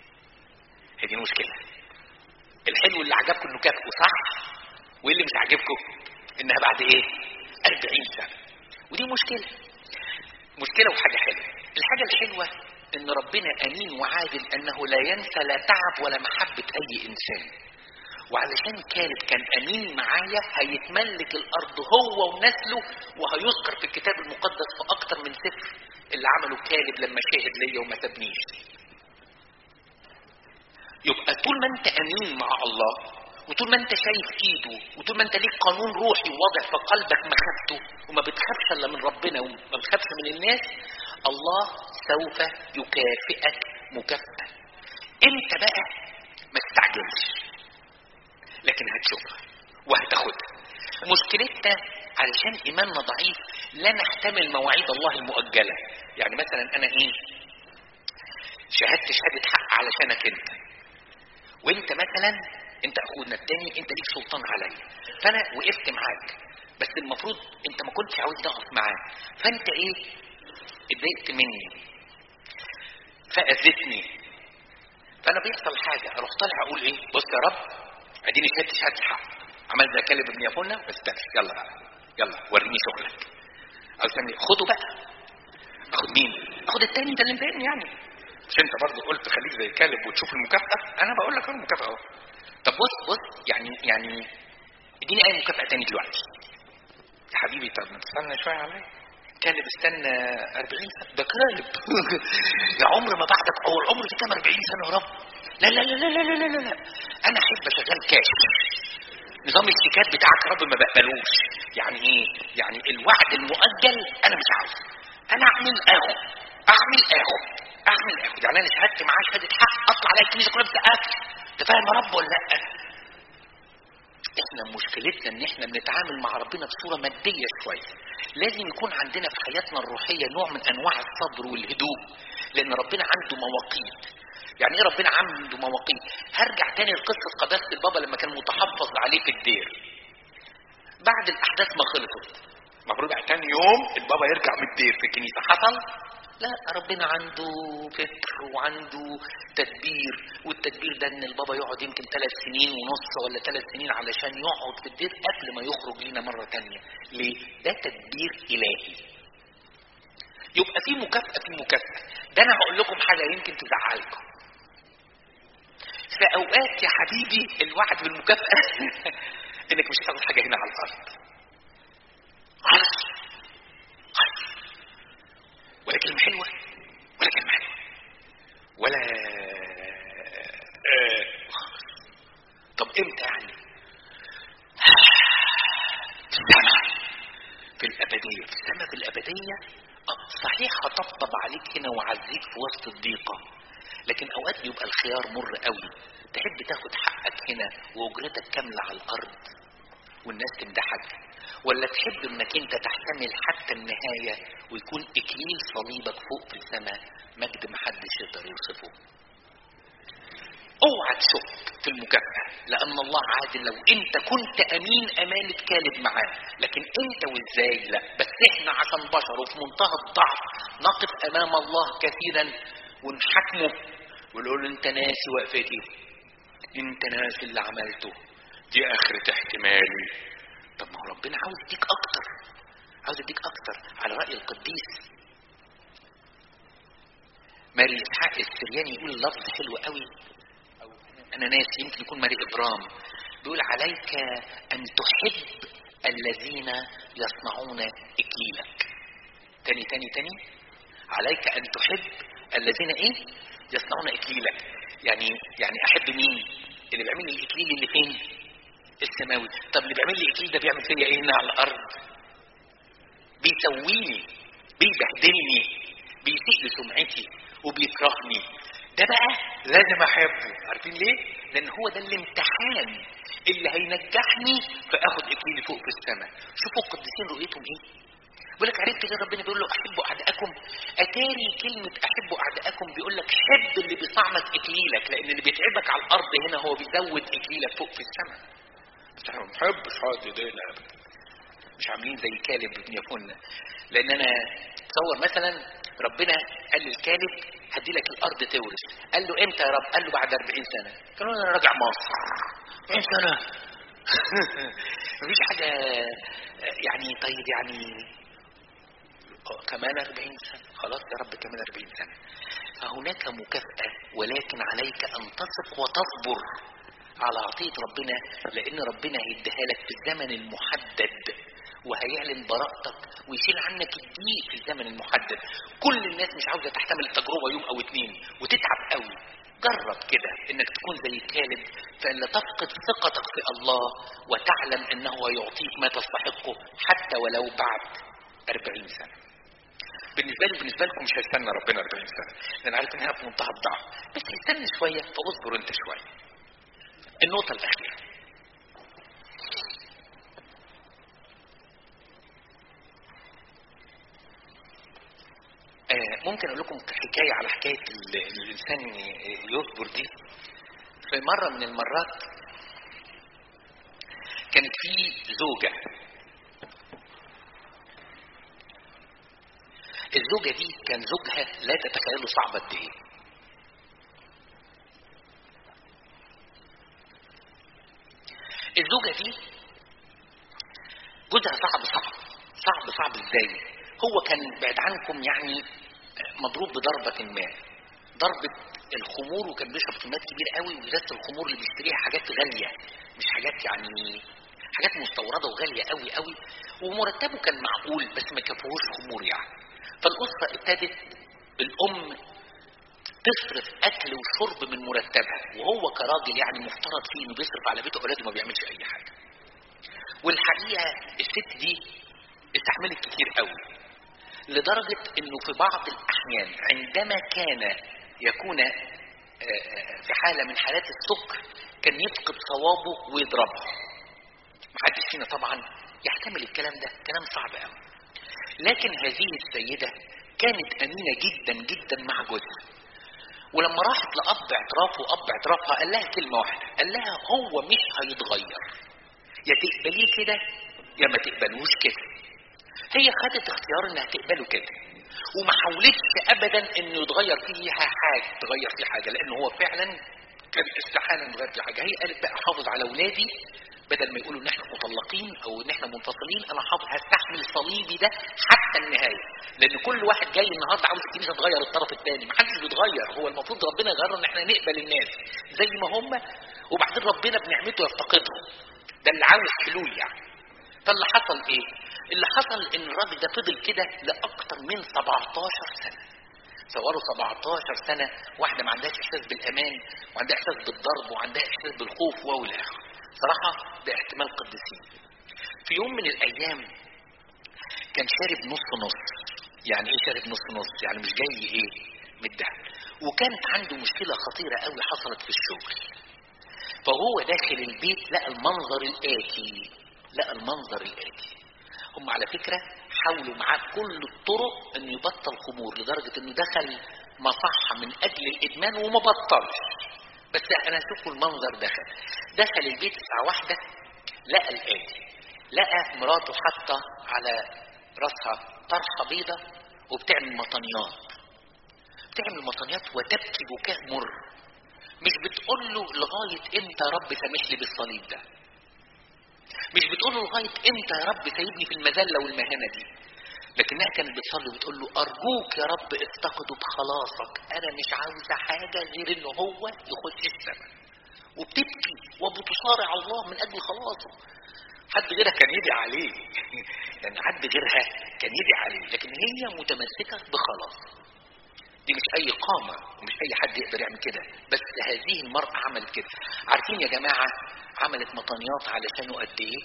A: هي دي المشكله الحلو اللي عجبكم انه كافئوا صح وايه اللي مش عاجبكم انها بعد ايه 40 سنه ودي مشكله مشكله وحاجه حلوه الحاجه الحلوه ان ربنا امين وعادل انه لا ينسى لا تعب ولا محبه اي انسان وعلشان كالب كان امين معايا هيتملك الارض هو ونسله وهيذكر في الكتاب المقدس في اكتر من سفر اللي عمله كالب لما شاهد ليا وما سابنيش يبقى طول ما انت امين مع الله وطول ما انت شايف ايده وطول ما انت ليك قانون روحي واضح في قلبك مخافته وما بتخافش الا من ربنا وما بتخافش من الناس الله سوف يكافئك مكافأة انت بقى ما تستعجلش لكن هتشوفها وهتاخدها مشكلتنا علشان ايماننا ضعيف لا نحتمل مواعيد الله المؤجلة يعني مثلا انا ايه شهدت شهادة حق علشانك انت وانت مثلا انت اخونا التاني انت ليك سلطان عليا فانا وقفت معاك بس المفروض انت ما كنتش عاوز تقف معاه فانت ايه اتضايقت مني فاذتني فانا بيحصل حاجه اروح طالع اقول ايه بص يا رب اديني شهادة شهادة حق عملت زي كلب ابن يفونه بس استنى يلا بقى يلا وريني شغلك او استني خده بقى اخد مين اخد التاني ده اللي مضايقني يعني مش انت برضه قلت خليك زي كلب وتشوف المكافاه انا بقول لك اهو المكافاه اهو طب بص بص يعني يعني اديني اي مكافاه تاني دلوقتي يا حبيبي طب ما تستنى شويه عليا كلب استنى 40 سنه ده كلب يا عمر ما بعدك هو العمر في كام 40 سنه يا رب لا لا لا لا لا لا لا, لا. انا احب اشغل كاش نظام الشيكات بتاعك يا رب ما بقبلوش يعني ايه يعني الوعد المؤجل انا مش عاوزه انا اعمل اخد اعمل اخد اعمل اخد يعني انا شهادتي معاه شهاده حق اطلع الاقي الكنيسه كلها بتسقف انت فاهم يا رب ولا لا احنا مشكلتنا ان احنا بنتعامل مع ربنا بصوره ماديه شويه لازم يكون عندنا في حياتنا الروحيه نوع من انواع الصبر والهدوء لان ربنا عنده مواقيت يعني ايه ربنا عنده مواقيت هرجع تاني لقصه قداسه البابا لما كان متحفظ عليه في الدير بعد الاحداث ما خلصت المفروض بقى تاني يوم البابا يرجع من الدير في الكنيسه حصل لا ربنا عنده فكر وعنده تدبير والتدبير ده ان البابا يقعد يمكن ثلاث سنين ونص ولا ثلاث سنين علشان يقعد في الدير قبل ما يخرج لنا مره تانية ليه؟ ده تدبير الهي يبقى في مكافأة في مكافأة ده انا هقول لكم حاجة يمكن تزعلكم في اوقات يا حبيبي الوعد بالمكافأة انك مش هتاخد حاجة هنا على الارض خلاص خلاص ولا كلمة حلوة ولا كلمة حلوة ولا آه. طب امتى يعني في السماء في الأبدية في السماء في الأبدية صحيح هطبطب عليك هنا وعزيك في وسط الضيقة لكن أوقات بيبقى الخيار مر قوي تحب تاخد حقك هنا وأجرتك كاملة على الأرض والناس تمدحك ولا تحب انك انت تحتمل حتى النهاية ويكون اكليل صليبك فوق في السماء مجد محدش يقدر يوصفه اوعى تشك في المكافأة لان الله عادل لو انت كنت امين امانة كالب معاه لكن انت وازاي لا بس احنا عشان بشر وفي منتهى الضعف نقف امام الله كثيرا ونحاكمه ونقول له انت ناسي وقفتي انت ناسي اللي عملته دي اخرة احتمالي طب ما هو ربنا عاوز يديك اكتر عاوز يديك اكتر على رأي القديس ماري اسحاق السرياني يقول لفظ حلو قوي او انا ناسي يمكن يكون ماري ابرام بيقول عليك ان تحب الذين يصنعون اكليلك تاني تاني تاني عليك ان تحب الذين ايه يصنعون اكليلك يعني يعني احب مين اللي بيعمل لي الاكليل اللي فين السماوي طب اللي بيعمل لي اكليل ده بيعمل فيا ايه هنا على الارض بيسويني بيبهدلني بيسيء لسمعتي وبيكرهني ده بقى لازم احبه عارفين ليه لان هو ده الامتحان اللي هينجحني فاخد اكليلي فوق في السماء شوفوا القديسين رؤيتهم ايه بيقول لك عرفت ليه ربنا بيقول له احبوا اعدائكم اتاري كلمه احبوا اعدائكم بيقول لك حب اللي بيصعمك اكليلك لان اللي بيتعبك على الارض هنا هو بيزود اكليلك فوق في السماء بس احنا ما بنحبش حد ايدينا ابدا مش عاملين زي كالب ابن يفن لان انا تصور مثلا ربنا قال للكالب هدي لك الارض تورث قال له امتى يا رب قال له بعد 40 سنه قال له انا راجع مصر 40 سنه مفيش حاجه يعني طيب يعني كمان 40 سنه خلاص يا رب كمان 40 سنه فهناك مكافاه ولكن عليك ان تثق وتصبر على عطيه ربنا لان ربنا هيديها لك في الزمن المحدد وهيعلن براءتك ويشيل عنك الضيق في الزمن المحدد كل الناس مش عاوزه تحتمل التجربه يوم او اتنين وتتعب قوي جرب كده انك تكون زي كالب فالا تفقد ثقتك في الله وتعلم انه يعطيك ما تستحقه حتى ولو بعد أربعين سنه بالنسبه لي بالنسبه لكم مش هيستنى ربنا 40 سنه لان عارف انها في منتهى الضعف بس استنى شويه فاصبر انت شويه النقطه الاخيره آه، ممكن اقول لكم حكايه على حكايه ال- الانسان يصبر دي في مره من المرات كانت في زوجه الزوجه دي كان زوجها لا تتخيلوا صعب قد ايه الزوجه دي جوزها صعب صعب صعب صعب ازاي هو كان بعد عنكم يعني مضروب بضربة ما ضربة الخمور وكان بيشرب كميات كبير قوي وازازة الخمور اللي بيشتريها حاجات غالية مش حاجات يعني حاجات مستوردة وغالية قوي قوي ومرتبه كان معقول بس ما كفوهوش خمور يعني فالأسرة ابتدت الأم تصرف أكل وشرب من مرتبها وهو كراجل يعني مفترض فيه إنه بيصرف على بيته وأولاده ما بيعملش أي حاجة والحقيقة الست دي استحملت كتير قوي لدرجة انه في بعض الاحيان عندما كان يكون آه، آه، في حالة من حالات السكر كان يفقد صوابه ويضربها محدش فينا طبعا يحتمل الكلام ده كلام صعب قوي لكن هذه السيدة كانت امينة جدا جدا مع جوزها ولما راحت لأب اعترافه وأب اعترافها قال لها كلمة واحدة قال لها هو مش هيتغير يا تقبليه كده يا ما تقبلوش كده هي خدت اختيار انها تقبله كده وما حاولتش ابدا انه يتغير فيها حاجه تغير فيه حاجه لان هو فعلا كان استحاله انه يغير فيه حاجه هي قالت بقى حافظ على اولادي بدل ما يقولوا ان احنا مطلقين او ان احنا منفصلين انا حافظ هستحمل صليبي ده حتى النهايه لان كل واحد جاي النهارده عاوز الكنيسه تغير الطرف الثاني ما حدش بيتغير هو المفروض ربنا يغيرنا ان احنا نقبل الناس زي ما هم وبعدين ربنا بنعمته يفتقدهم ده اللي عاوز حلول يعني فاللي حصل ايه اللي حصل ان الراجل ده فضل كده لاكتر من 17 سنه تصوروا 17 سنه واحده ما عندهاش احساس بالامان وعندها احساس بالضرب وعندها احساس بالخوف والى اخره صراحه ده احتمال قديسين في يوم من الايام كان شارب نص نص يعني ايه شارب نص نص يعني مش جاي ايه متدهن وكانت عنده مشكله خطيره قوي حصلت في الشغل فهو داخل البيت لقى المنظر الآتي لقى المنظر الآتي هم على فكرة حاولوا معاه بكل الطرق انه يبطل خمور لدرجة انه دخل مصحة من اجل الادمان وما بطلش بس انا اشوفه المنظر دخل دخل البيت الساعة واحدة لقى الآتي لقى مراته حاطة على راسها طرحة بيضة وبتعمل مطنيات بتعمل مطنيات وتبكي بكاء مر مش بتقول له لغاية امتى يا رب سامح لي بالصليب ده مش بتقول له لغاية امتى يا رب سايبني في المذلة والمهانة دي لكنها كانت بتصلي وبتقول له أرجوك يا رب افتقده بخلاصك أنا مش عاوزة حاجة غير إن هو يخش السماء وبتبكي وبتصارع الله من أجل خلاصه حد غيرها كان يدعي عليه يعني حد غيرها كان يدعي عليه لكن هي متمسكة بخلاص دي مش اي قامة ومش اي حد يقدر يعمل كده بس هذه المرأة عملت كده عارفين يا جماعة عملت مطنيات علشانه قد ايه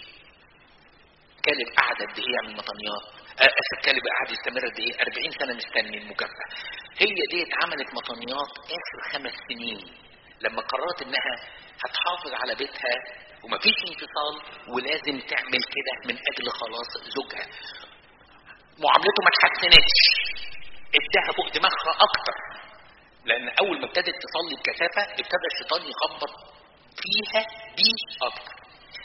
A: كالب قعد قد ايه يعمل مطنيات اسف كالب قعد يستمر قد ايه 40 سنة مستني المكافأة هي ديت عملت مطنيات اخر خمس سنين لما قررت انها هتحافظ على بيتها ومفيش انفصال ولازم تعمل كده من اجل خلاص زوجها معاملته ما اتحسنتش اداها فوق دماغها اكتر لان اول ما ابتدت تصلي بكثافه ابتدى الشيطان يخبط فيها بيه اكتر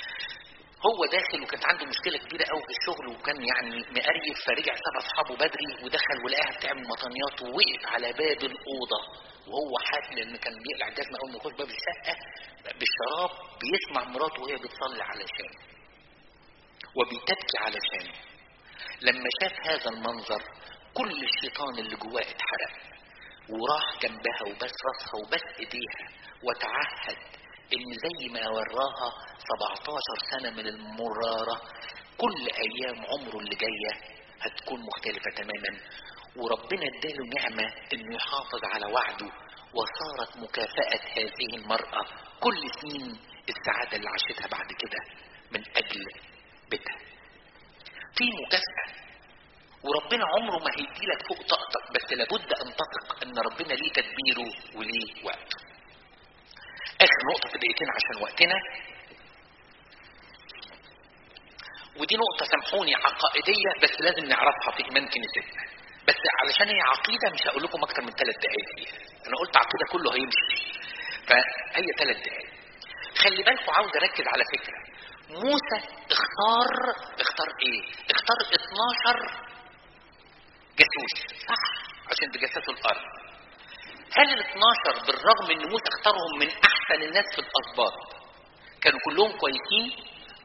A: هو داخل وكانت عنده مشكله كبيره قوي في الشغل وكان يعني مقريف فرجع ساب اصحابه بدري ودخل ولقاها بتعمل مطنيات ووقف على باب الاوضه وهو حاف لان كان بيقلع الجزمه اول ما يخش باب الشقه بالشراب بيسمع مراته وهي بتصلي علشانه وبتبكي علشانه لما شاف هذا المنظر كل الشيطان اللي جواه اتحرق وراح جنبها وبس راسها وبس ايديها وتعهد ان زي ما وراها 17 سنة من المرارة كل ايام عمره اللي جاية هتكون مختلفة تماما وربنا اداله نعمة انه يحافظ على وعده وصارت مكافأة هذه المرأة كل سنين السعادة اللي عاشتها بعد كده من اجل بيتها في مكافأة وربنا عمره ما هيديلك فوق طاقتك بس لابد ان تثق ان ربنا ليه تدبيره وليه وقته اخر نقطه في دقيقتين عشان وقتنا ودي نقطه سامحوني عقائديه بس لازم نعرفها في ايمان كنيستنا بس علشان هي عقيده مش هقول لكم اكتر من ثلاث دقائق فيها انا قلت عقيده كله هيمشي فهي ثلاث دقائق خلي بالكم عاوز اركز على فكره موسى اختار اختار ايه اختار 12 جاسوس صح عشان تجسسوا الارض هل ال 12 بالرغم ان موسى اختارهم من احسن الناس في الاسباط كانوا كلهم كويسين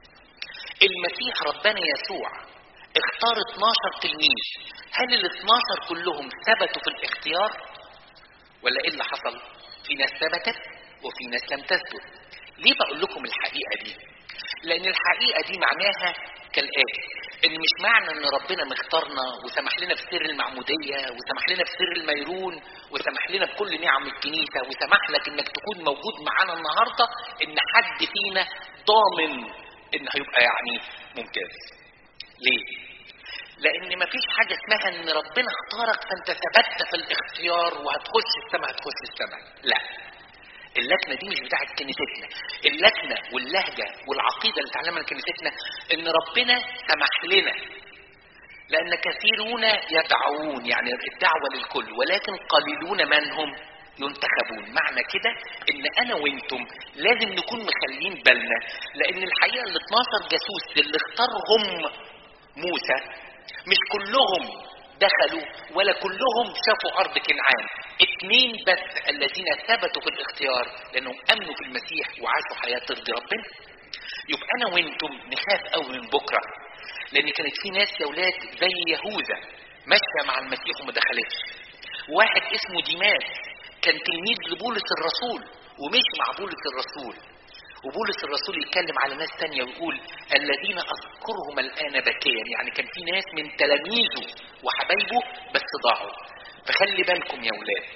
A: المسيح ربنا يسوع اختار 12 تلميذ هل ال 12 كلهم ثبتوا في الاختيار ولا ايه اللي حصل في ناس ثبتت وفي ناس لم تثبت ليه بقول لكم الحقيقه دي لان الحقيقه دي معناها كالاتي ان مش معنى ان ربنا مختارنا وسمح لنا بسر المعموديه وسمح لنا بسر الميرون وسمح لنا بكل نعم الكنيسه وسمح لك انك تكون موجود معانا النهارده ان حد فينا ضامن ان هيبقى يعني ممتاز ليه لان مفيش حاجه اسمها ان ربنا اختارك فانت ثبت في الاختيار وهتخش السماء هتخش السماء لا اللكنه دي مش بتاعت كنيستنا اللكنه واللهجه والعقيده اللي اتعلمها كنيستنا ان ربنا سمح لنا لان كثيرون يدعون يعني الدعوه للكل ولكن قليلون من هم ينتخبون معنى كده ان انا وانتم لازم نكون مخلين بالنا لان الحقيقه ال 12 جاسوس اللي اختارهم موسى مش كلهم دخلوا ولا كلهم شافوا ارض كنعان اتنين بس الذين ثبتوا في الاختيار لانهم امنوا في المسيح وعاشوا حياه ترضي ربنا يبقى انا وانتم نخاف قوي من بكره لان كانت في ناس يا ولاد زي يهوذا ماشيه مع المسيح وما دخلتش واحد اسمه ديماس كان تلميذ لبولس الرسول ومشي مع بولس الرسول وبولس الرسول يتكلم على ناس تانية ويقول الذين أذكرهم الآن بكيا يعني كان في ناس من تلاميذه وحبايبه بس ضاعوا فخلي بالكم يا ولاد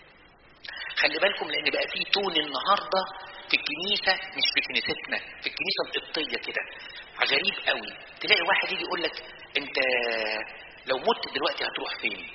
A: خلي بالكم لأن بقى في تون النهاردة في الكنيسة مش في كنيستنا في الكنيسة القبطية كده غريب قوي تلاقي واحد يجي يقول لك انت لو مت دلوقتي هتروح فين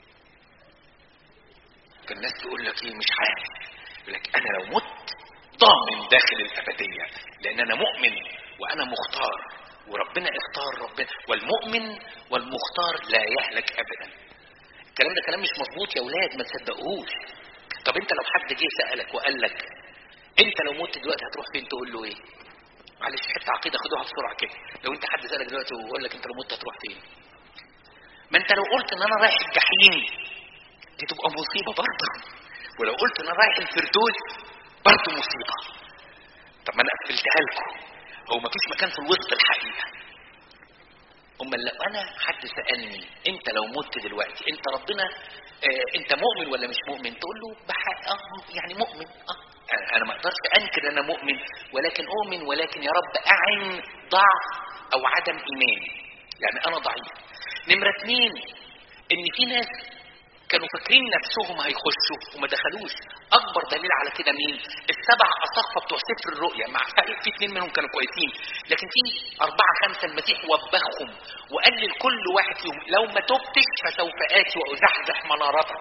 A: فالناس تقول لك ايه مش عارف يقول لك انا لو مت ضامن داخل الأبدية لأن أنا مؤمن وأنا مختار وربنا اختار ربنا والمؤمن والمختار لا يهلك أبدا الكلام ده كلام مش مظبوط يا ولاد ما تصدقوهوش طب انت لو حد جه سألك وقال لك انت لو مت دلوقتي هتروح فين تقول له ايه معلش حته عقيده خدوها بسرعه كده لو انت حد سالك دلوقتي ويقول لك انت لو مت هتروح فين ما انت لو قلت ان انا رايح الجحيم دي تبقى مصيبه برضه ولو قلت ان انا رايح الفردوس برضه مصيبه طب ما انا قفلتها لكم هو مفيش مكان في الوسط الحقيقه اما لو انا حد سالني انت لو مت دلوقتي انت ربنا اه انت مؤمن ولا مش مؤمن تقول له بحق اه يعني مؤمن اه انا ما اقدرش انكر ان انا مؤمن ولكن اؤمن ولكن يا رب اعن ضعف او عدم ايمان يعني انا ضعيف نمره اثنين ان في ناس كانوا فاكرين نفسهم هيخشوا وما دخلوش اكبر دليل على كده مين السبع اساقفه بتوع سفر الرؤيا مع في اثنين منهم كانوا كويسين لكن في اربعه خمسه المسيح وبخهم وقال لكل واحد فيهم لو ما تبتش فسوف اتي وازحزح منارتك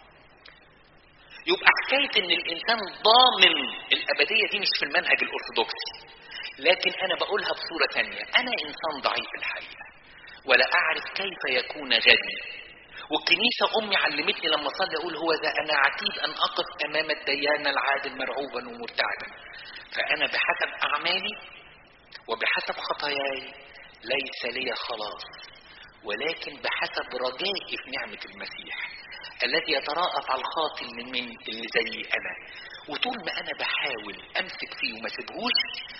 A: يبقى حكايه ان الانسان ضامن الابديه دي مش في المنهج الارثوذكسي لكن انا بقولها بصوره ثانيه انا انسان ضعيف الحقيقه ولا اعرف كيف يكون غني والكنيسة أمي علمتني لما أصلي أقول هو ذا أنا عتيد أن أقف أمام الديان العادل مرعوبا ومرتعدا فأنا بحسب أعمالي وبحسب خطاياي ليس لي خلاص ولكن بحسب رجائي في نعمة المسيح الذي يتراءف على الخاطي اللي من اللي زي أنا وطول ما أنا بحاول أمسك فيه وما سيبهوش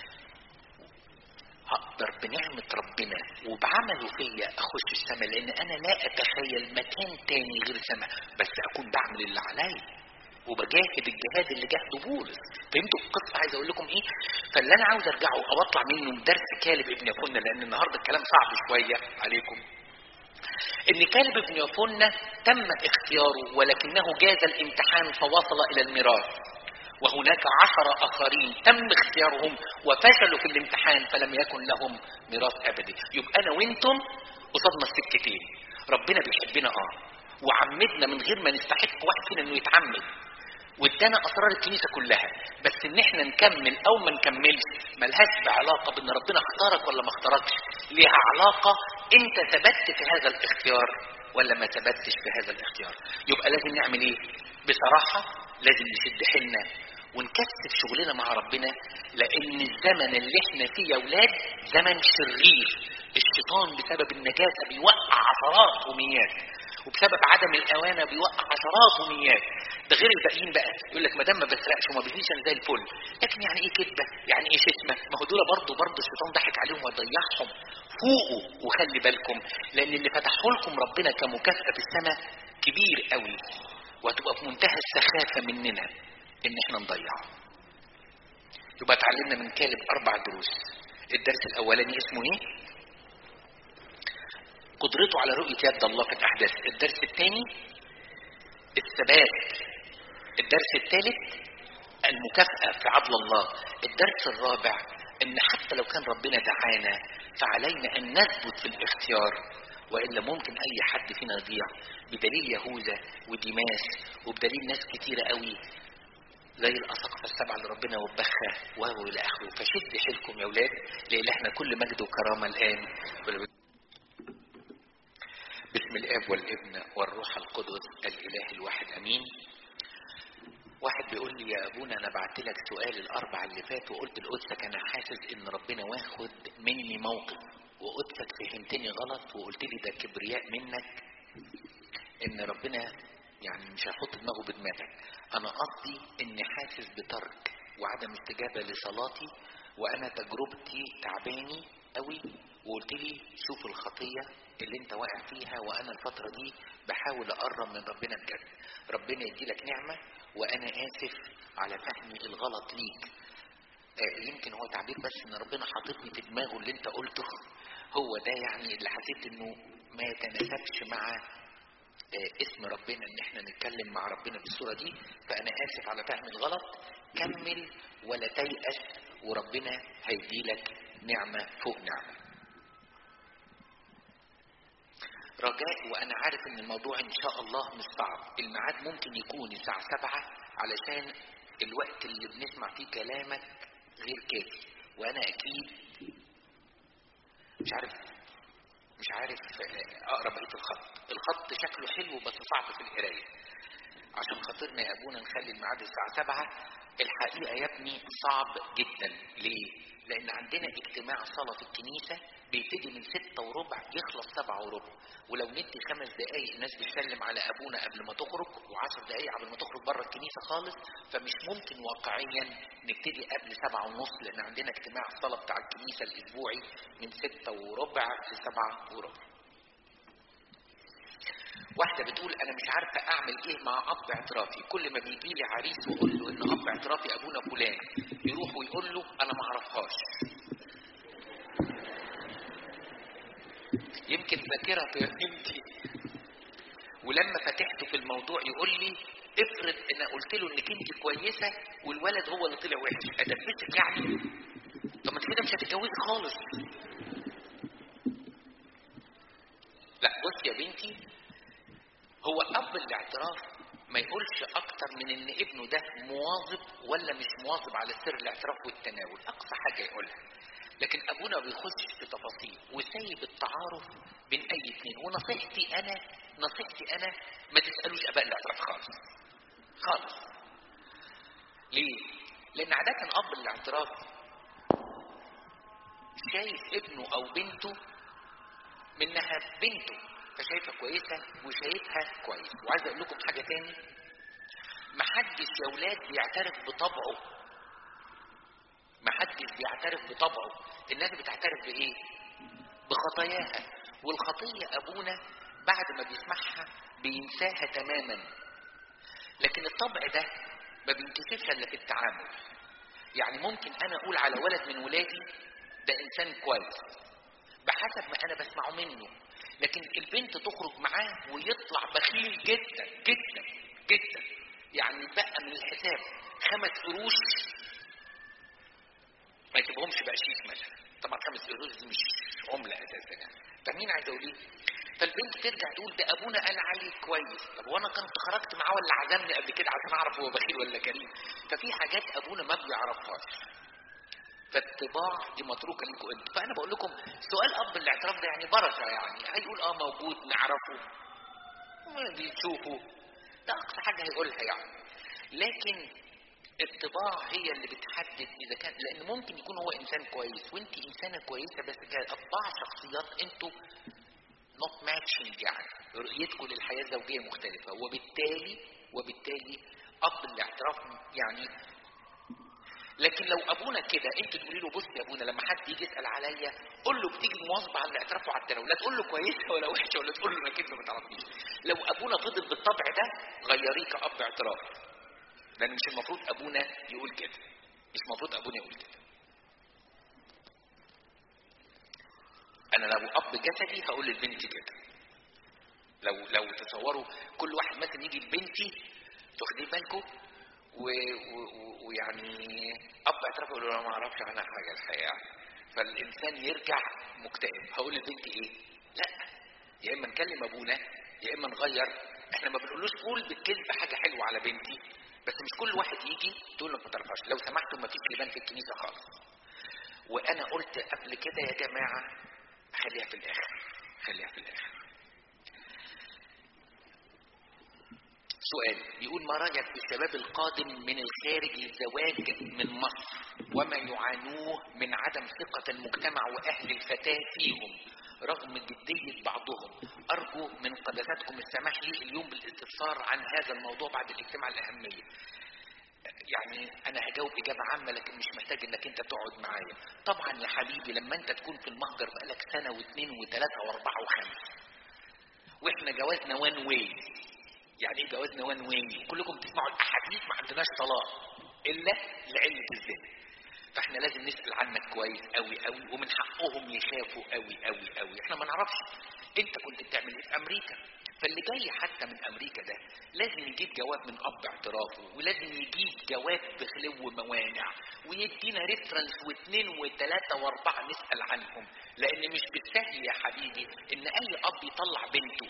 A: هقدر بنعمة ربنا وبعمله فيا اخش السماء لان انا لا اتخيل مكان تاني غير سماء بس اكون بعمل اللي عليا وبجاهد الجهاد اللي جاهده بولس فهمتوا القصه عايز اقول لكم ايه فاللي انا عاوز ارجعه او اطلع منه درس كالب ابن يفنة لان النهارده الكلام صعب شويه عليكم ان كالب ابن يفنة تم اختياره ولكنه جاز الامتحان فوصل الى الميراث وهناك عشر آخرين تم اختيارهم وفشلوا في الامتحان فلم يكن لهم ميراث أبدي يبقى أنا وانتم قصادنا السكتين ربنا بيحبنا اه وعمدنا من غير ما نستحق واحد فينا انه يتعمد وادانا اسرار الكنيسه كلها بس ان احنا نكمل او ما نكملش ملهاش بعلاقه بان ربنا اختارك ولا ما اختاركش ليها علاقه انت ثبتت في هذا الاختيار ولا ما ثبتش في هذا الاختيار يبقى لازم نعمل ايه بصراحه لازم نشد حيلنا ونكثف شغلنا مع ربنا لان الزمن اللي احنا فيه يا اولاد زمن شرير الشيطان بسبب النجاسه بيوقع عشرات ومئات وبسبب عدم الامانه بيوقع عشرات ومئات ده غير الباقيين بقى يقول لك ما دام ما بسرقش وما بيجيش انا زي الفل لكن يعني ايه كذبه يعني ايه شتمه ما هو دول برضه برضه الشيطان ضحك عليهم وضيعهم فوقوا وخلي بالكم لان اللي فتحه لكم ربنا كمكافاه في السماء كبير قوي وهتبقى في منتهى السخافه مننا ان احنا نضيعه يبقى اتعلمنا من كالب اربع دروس الدرس الاولاني اسمه ايه قدرته على رؤية يد الله في الأحداث الدرس الثاني الثبات الدرس الثالث المكافأة في عدل الله الدرس الرابع ان حتى لو كان ربنا دعانا فعلينا ان نثبت في الاختيار والا ممكن اي حد فينا يضيع بدليل يهوذا وديماس وبدليل ناس كتيرة قوي زي الأسقف السبعة اللي ربنا وبخها وهو إلى آخره فشد حيلكم يا أولاد لإلهنا كل مجد وكرامة الآن باسم الاب والابن والروح القدس الاله الواحد امين واحد بيقول لي يا ابونا انا بعت لك سؤال الاربع اللي فات وقلت لقدسك انا حاسس ان ربنا واخد مني موقف وقدسك فهمتني غلط وقلت لي ده كبرياء منك ان ربنا يعني مش هيحط دماغه بدماغك انا قصدي اني حاسس بترك وعدم استجابه لصلاتي وانا تجربتي تعباني قوي وقلت لي شوف الخطيه اللي انت واقع فيها وانا الفتره دي بحاول اقرب من ربنا بجد ربنا يديلك نعمه وانا اسف على فهمي الغلط ليك آه يمكن هو تعبير بس ان ربنا حاططني في دماغه اللي انت قلته هو ده يعني اللي حسيت انه ما يتناسبش مع آه اسم ربنا ان احنا نتكلم مع ربنا بالصوره دي فانا اسف على فهمي الغلط كمل ولا تيأس وربنا هيديلك نعمه فوق نعمه رجاء وانا عارف ان الموضوع ان شاء الله مش صعب الميعاد ممكن يكون الساعة سبعة علشان الوقت اللي بنسمع فيه كلامك غير كافي وانا اكيد مش عارف مش عارف اقرا بقيه الخط الخط شكله حلو بس صعب في القرايه عشان خاطرنا يا ابونا نخلي الميعاد الساعه سبعة الحقيقه يا ابني صعب جدا ليه لان عندنا اجتماع صلاه في الكنيسه بيبتدي من ستة وربع يخلص سبعة وربع ولو ندي خمس دقايق الناس بتسلم على ابونا قبل ما تخرج وعشر دقايق قبل ما تخرج بره الكنيسه خالص فمش ممكن واقعيا نبتدي قبل سبعة ونص لان عندنا اجتماع الصلاه بتاع الكنيسه الاسبوعي من ستة وربع لسبعة وربع واحدة بتقول أنا مش عارفة أعمل إيه مع أب اعترافي، كل ما بيجي لي عريس وأقول له إن أب اعترافي أبونا فلان، يروح ويقول له أنا ما أعرفهاش. يمكن ذاكرة فهمتي ولما فتحته في الموضوع يقول لي افرض انا قلت له انك انت كويسه والولد هو اللي طلع وحش ادبسك يعني طب ما انت كده مش هتتجوزي خالص لا بص يا بنتي هو اب الاعتراف ما يقولش اكتر من ان ابنه ده مواظب ولا مش مواظب على سر الاعتراف والتناول اقصى حاجه يقولها لكن ابونا بيخش في تفاصيل وسايب التعارف بين اي اثنين ونصيحتي انا نصيحتي انا ما تسالوش اباء الاعتراف خالص خالص ليه لان عاده اب الاعتراف شايف ابنه او بنته منها بنته فشايفها كويسه وشايفها كويس وعايز اقول لكم حاجه تاني محدش يا ولاد بيعترف بطبعه محدش بيعترف بطبعه الناس بتعترف بايه بخطاياها والخطية ابونا بعد ما بيسمعها بينساها تماما لكن الطبع ده ما بينكشفش الا في التعامل يعني ممكن انا اقول على ولد من ولادي ده انسان كويس بحسب ما انا بسمعه منه لكن البنت تخرج معاه ويطلع بخيل جدا جدا جدا يعني بقى من الحساب خمس قروش ما يجيبهمش بقشيش مثلا طبعا خمس قروش دي مش عمله اساسا يعني فاهمين عايز اقول ايه فالبنت ترجع تقول ده ابونا قال عليه كويس طب وانا كنت خرجت معاه ولا عزمني قبل كده عشان اعرف هو بخيل ولا كريم ففي حاجات ابونا ما بيعرفهاش فالطباع دي متروكه لكم انتوا فانا بقول لكم سؤال اب الاعتراف ده يعني بركه يعني هيقول اه موجود نعرفه بتشوفه ده اقصى حاجه هيقولها يعني لكن الطباع هي اللي بتحدد اذا كان لان ممكن يكون هو انسان كويس وانت انسانه كويسه بس كاطباع شخصيات انتوا نوت ماتشنج يعني رؤيتكم للحياه الزوجيه مختلفه وبالتالي وبالتالي اب الاعتراف يعني لكن لو ابونا كده انت تقولي له بص يا ابونا لما حد يجي يسال عليا قول له بتيجي مواظبه على الاعتراف وعلى التناول لا تقول له كويسه ولا وحشه ولا تقول له انك انت ما تعرفنيش لو ابونا فضل بالطبع ده غيريه كاب اعتراف لان مش المفروض ابونا يقول كده مش المفروض ابونا يقول كده انا لو اب جسدي هقول للبنت كده لو لو تصوروا كل واحد مثلا يجي لبنتي تاخدين بالكم ويعني اب اعترف يقول له انا ما اعرفش عنها حاجه الحقيقه فالانسان يرجع مكتئب هقول لبنتي ايه؟ لا يا اما نكلم ابونا يا اما نغير احنا ما بنقولوش قول بالكذب حاجه حلوه على بنتي بس مش كل واحد يجي تقول لك ما تعرفهاش لو سمحتوا ما فيش لبان في الكنيسه خالص وانا قلت قبل كده يا جماعه خليها في الاخر خليها في الاخر سؤال بيقول ما رأيك في الشباب القادم من الخارج للزواج من مصر وما يعانوه من عدم ثقة المجتمع وأهل الفتاة فيهم رغم جدية بعضهم أرجو من قدساتكم السماح لي اليوم بالاستفسار عن هذا الموضوع بعد الاجتماع الأهمية يعني انا هجاوب اجابه عامه لكن مش محتاج انك انت تقعد معايا طبعا يا حبيبي لما انت تكون في المهجر بقالك سنه واثنين وثلاثه واربعه وخمسه واحنا جوازنا وان واي يعني ايه جوازنا وان واي كلكم تسمعوا الاحاديث ما عندناش طلاق الا لعله الزنا فاحنا لازم نسال عنك كويس قوي قوي ومن حقهم يخافوا قوي قوي قوي احنا ما نعرفش انت كنت بتعمل ايه في امريكا فاللي جاي حتى من امريكا ده لازم يجيب جواب من اب اعترافه ولازم يجيب جواب بخلو موانع ويدينا ريفرنس واثنين وثلاثه واربعه نسال عنهم لان مش بالسهل يا حبيبي ان اي اب يطلع بنته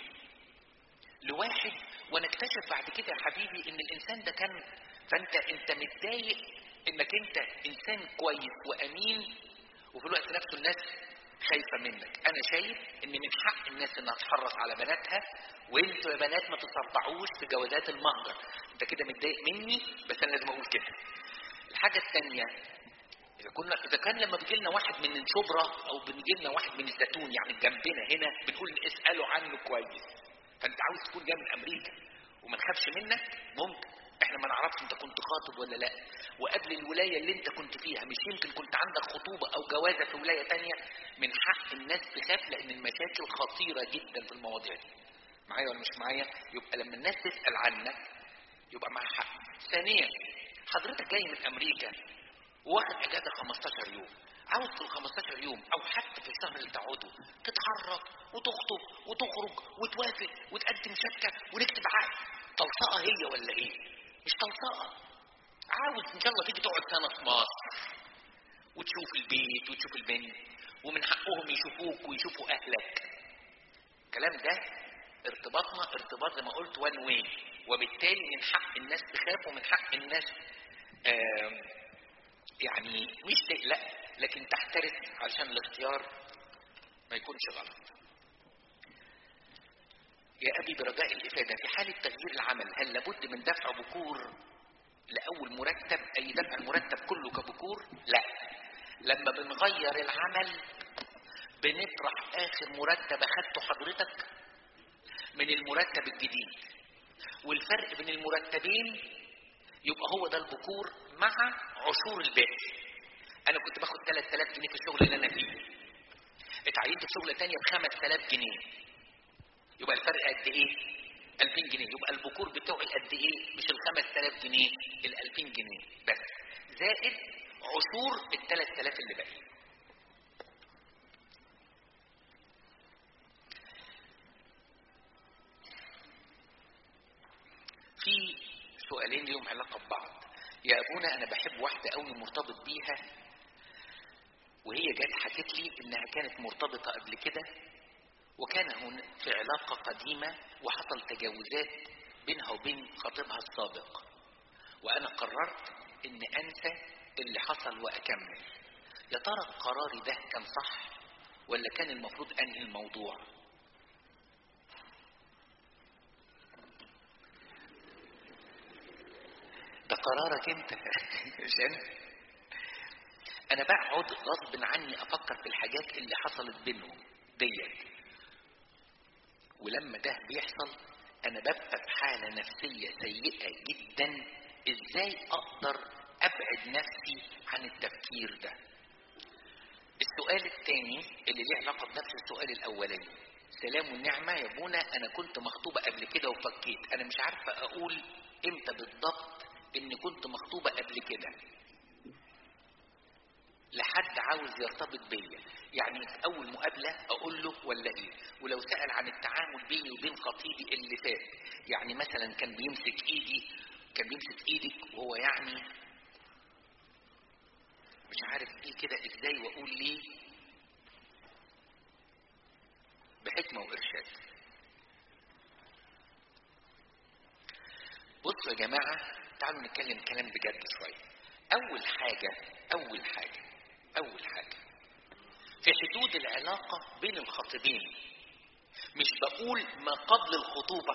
A: لواحد وانا اكتشف بعد كده يا حبيبي ان الانسان ده كان فانت انت متضايق انك انت انسان كويس وامين وفي الوقت نفسه الناس خايفه منك انا شايف ان من حق الناس انها تحرص على بناتها وانتوا يا بنات ما تصربعوش في جوازات المهجر انت كده متضايق مني بس انا لازم اقول كده الحاجه الثانيه اذا كنا اذا كان لما بيجي لنا واحد من شبرا او بيجي لنا واحد من الزيتون يعني جنبنا هنا بنقول اسالوا عنه كويس فانت عاوز تكون جاي من امريكا وما نخافش منك ممكن احنا ما نعرفش انت كنت خاطب ولا لا وقبل الولايه اللي انت كنت فيها مش يمكن كنت عندك خطوبه او جوازه في ولايه تانية من حق الناس تخاف لان المشاكل خطيره جدا في المواضيع دي معايا ولا مش معايا يبقى لما الناس تسال عنك يبقى معاها حق ثانيا حضرتك جاي من امريكا واخد اجازه 15 يوم عاوز في ال 15 يوم او حتى في الشهر اللي تقعده تتحرك وتخطب وتخرج وتوافق وتقدم شبكه ونكتب عقد طلصقه هي ولا ايه؟ مش طلصقه عاوز ان شاء الله تيجي تقعد سنه في مصر وتشوف البيت وتشوف البنت ومن حقهم يشوفوك ويشوفوا اهلك الكلام ده ارتباطنا ارتباط زي ما قلت وان واي وبالتالي من حق الناس تخاف ومن حق الناس يعني مش تقلق لكن تحترس علشان الاختيار ما يكونش غلط يا أبي برجاء الإفادة في حالة تغيير العمل هل لابد من دفع بكور لأول مرتب أي دفع المرتب كله كبكور لا لما بنغير العمل بنطرح آخر مرتب أخدته حضرتك من المرتب الجديد والفرق بين المرتبين يبقى هو ده البكور مع عشور الباقي انا كنت باخد 3000 جنيه في الشغل اللي انا فيه اتعينت في شغله تانية ب 5000 جنيه يبقى الفرق قد ايه 2000 جنيه يبقى البكور بتوعي قد ايه مش ال 5000 جنيه ال 2000 جنيه بس زائد عشور ال 3000 اللي باقي في سؤالين ليهم علاقه ببعض يا ابونا انا بحب واحده قوي مرتبط بيها وهي جت حكت لي انها كانت مرتبطه قبل كده وكان هنا في علاقة قديمة وحصل تجاوزات بينها وبين خطيبها السابق وأنا قررت إن أنسى اللي حصل وأكمل يا ترى قراري ده كان صح ولا كان المفروض أنهي الموضوع ده قرارك انت مش انا انا بقعد غصب عني افكر في الحاجات اللي حصلت بينهم ديت ولما ده بيحصل انا ببقى في حاله نفسيه سيئه جدا ازاي اقدر ابعد نفسي عن التفكير ده السؤال الثاني اللي ليه علاقه بنفس السؤال الاولاني سلام والنعمه يا ابونا انا كنت مخطوبه قبل كده وفكيت انا مش عارفه اقول امتى بالضبط اني كنت مخطوبه قبل كده لحد عاوز يرتبط بيا يعني في اول مقابله اقول له ولا ايه ولو سال عن التعامل بيني وبين خطيبي اللي فات يعني مثلا كان بيمسك ايدي كان بيمسك ايدك وهو يعني مش عارف ايه كده ازاي واقول ليه بحكمه وارشاد بصوا يا جماعه تعالوا نتكلم كلام بجد شويه اول حاجه اول حاجه اول حاجه في حدود العلاقه بين الخطيبين مش بقول ما قبل الخطوبه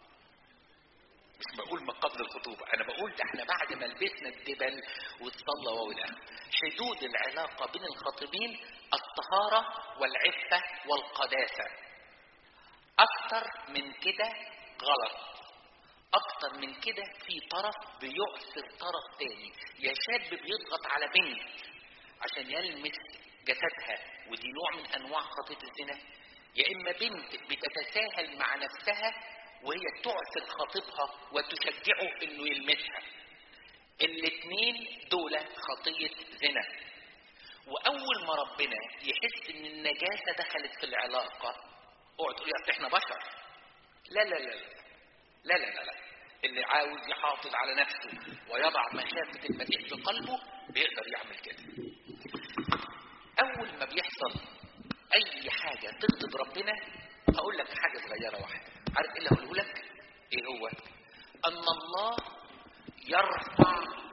A: مش بقول ما قبل الخطوبه انا بقول ده احنا بعد ما لبسنا الدبل واتصلى والى حدود العلاقه بين الخطيبين الطهاره والعفه والقداسه اكتر من كده غلط اكتر من كده في طرف بيعسر طرف تاني يا شاب بيضغط على بنت عشان يلمس جسدها ودي نوع من انواع خطية الزنا يا اما بنت بتتساهل مع نفسها وهي تعسر خطيبها وتشجعه انه يلمسها الاتنين دول خطية زنا واول ما ربنا يحس ان النجاسة دخلت في العلاقة اقعد تقول يا احنا بشر لا لا لا لا لا لا لا, لا. اللي عاوز يحافظ على نفسه ويضع مخافة المسيح في قلبه بيقدر يعمل كده أول ما بيحصل أي حاجة تغضب ربنا هقول لك حاجة صغيرة واحدة عارف إيه اللي هقوله لك؟ إيه هو؟ أن الله يرفع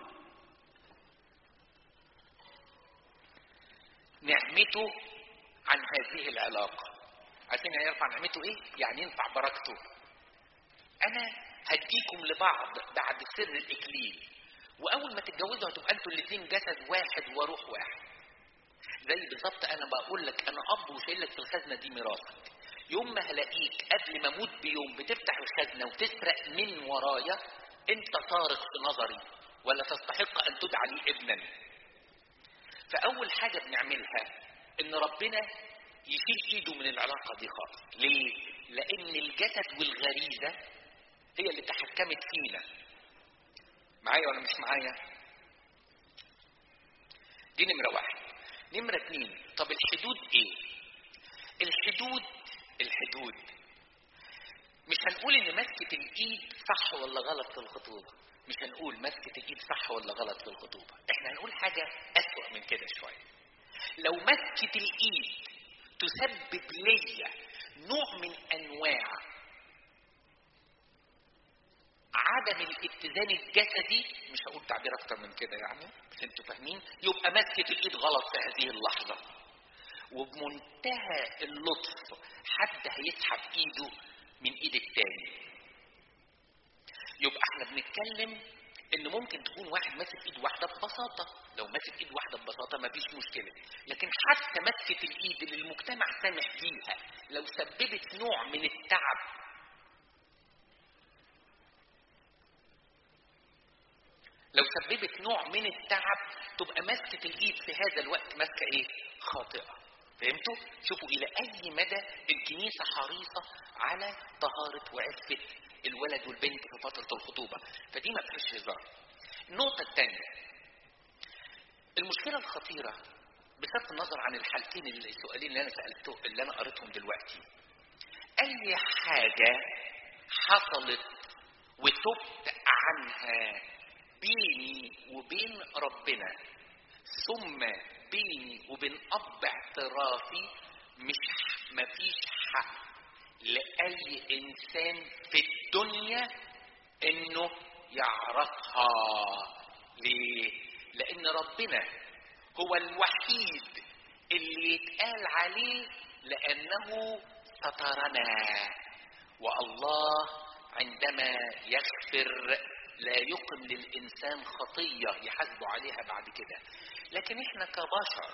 A: نعمته عن هذه العلاقة عارفين يعني يرفع نعمته إيه؟ يعني ينفع بركته انا هديكم لبعض بعد سر الاكليل واول ما تتجوزوا هتبقى انتوا الاثنين جسد واحد وروح واحد زي بالظبط انا بقول لك انا اب وشايل لك في الخزنه دي ميراثك يوم ما هلاقيك قبل ما اموت بيوم بتفتح الخزنه وتسرق من ورايا انت سارق في نظري ولا تستحق ان تدعى لي ابنا فاول حاجه بنعملها ان ربنا يشيل ايده من العلاقه دي خالص ليه لان الجسد والغريزه هي اللي تحكمت فينا معايا ولا مش معايا دي نمرة واحد نمرة اتنين طب الحدود ايه الحدود الحدود مش هنقول ان مسكة الايد صح ولا غلط في الخطوبة مش هنقول مسكة الايد صح ولا غلط في الخطوبة احنا هنقول حاجة اسوأ من كده شوية لو مسكة الايد تسبب ليا نوع من انواع عدم الاتزان الجسدي مش هقول تعبير اكتر من كده يعني بس انتوا فاهمين يبقى مسكه الايد غلط في هذه اللحظه وبمنتهى اللطف حد هيسحب ايده من ايد التاني يبقى احنا بنتكلم ان ممكن تكون واحد ماسك ايد واحده ببساطه لو ماسك ايد واحده ببساطه مفيش مشكله لكن حتى مسكه الايد اللي المجتمع سامح فيها لو سببت نوع من التعب لو سببت نوع من التعب تبقى ماسكة الإيد في هذا الوقت ماسكة إيه؟ خاطئة. فهمتوا؟ شوفوا إلى أي مدى الكنيسة حريصة على طهارة وعفة الولد والبنت في فترة الخطوبة، فدي ما فيهاش هزار. النقطة الثانية المشكلة الخطيرة بصرف النظر عن الحالتين السؤالين اللي أنا سألته اللي أنا قريتهم دلوقتي. أي حاجة حصلت وتبت عنها بيني وبين ربنا ثم بيني وبين اب اعترافي مش مفيش حق لأي إنسان في الدنيا إنه يعرفها ليه؟ لأن ربنا هو الوحيد اللي يتقال عليه لأنه سترنا والله عندما يغفر لا يقم للإنسان خطية يحاسبه عليها بعد كده لكن احنا كبشر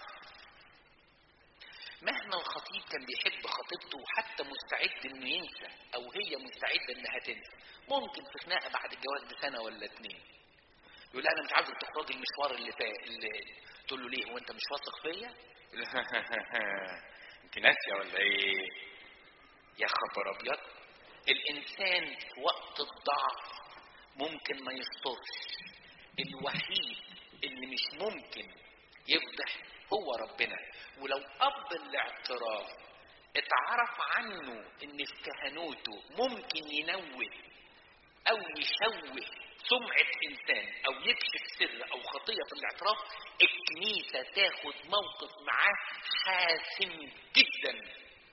A: مهما الخطيب كان بيحب خطيبته وحتى مستعد انه ينسى او هي مستعده انها تنسى ممكن في خناقه بعد الجواز بسنه ولا اتنين يقول لها انا مش عاوزك تخرجي المشوار اللي فات اللي تقول له ليه هو انت مش واثق فيا؟ يقول لها انت ناسيه ولا ايه؟ يا خبر ابيض الانسان في وقت الضعف ممكن ما يسترش الوحيد اللي مش ممكن يفضح هو ربنا ولو اب الاعتراف اتعرف عنه ان في كهنوته ممكن ينوه او يشوه سمعة انسان او يكشف سر او خطية في الاعتراف الكنيسة تاخد موقف معاه حاسم جدا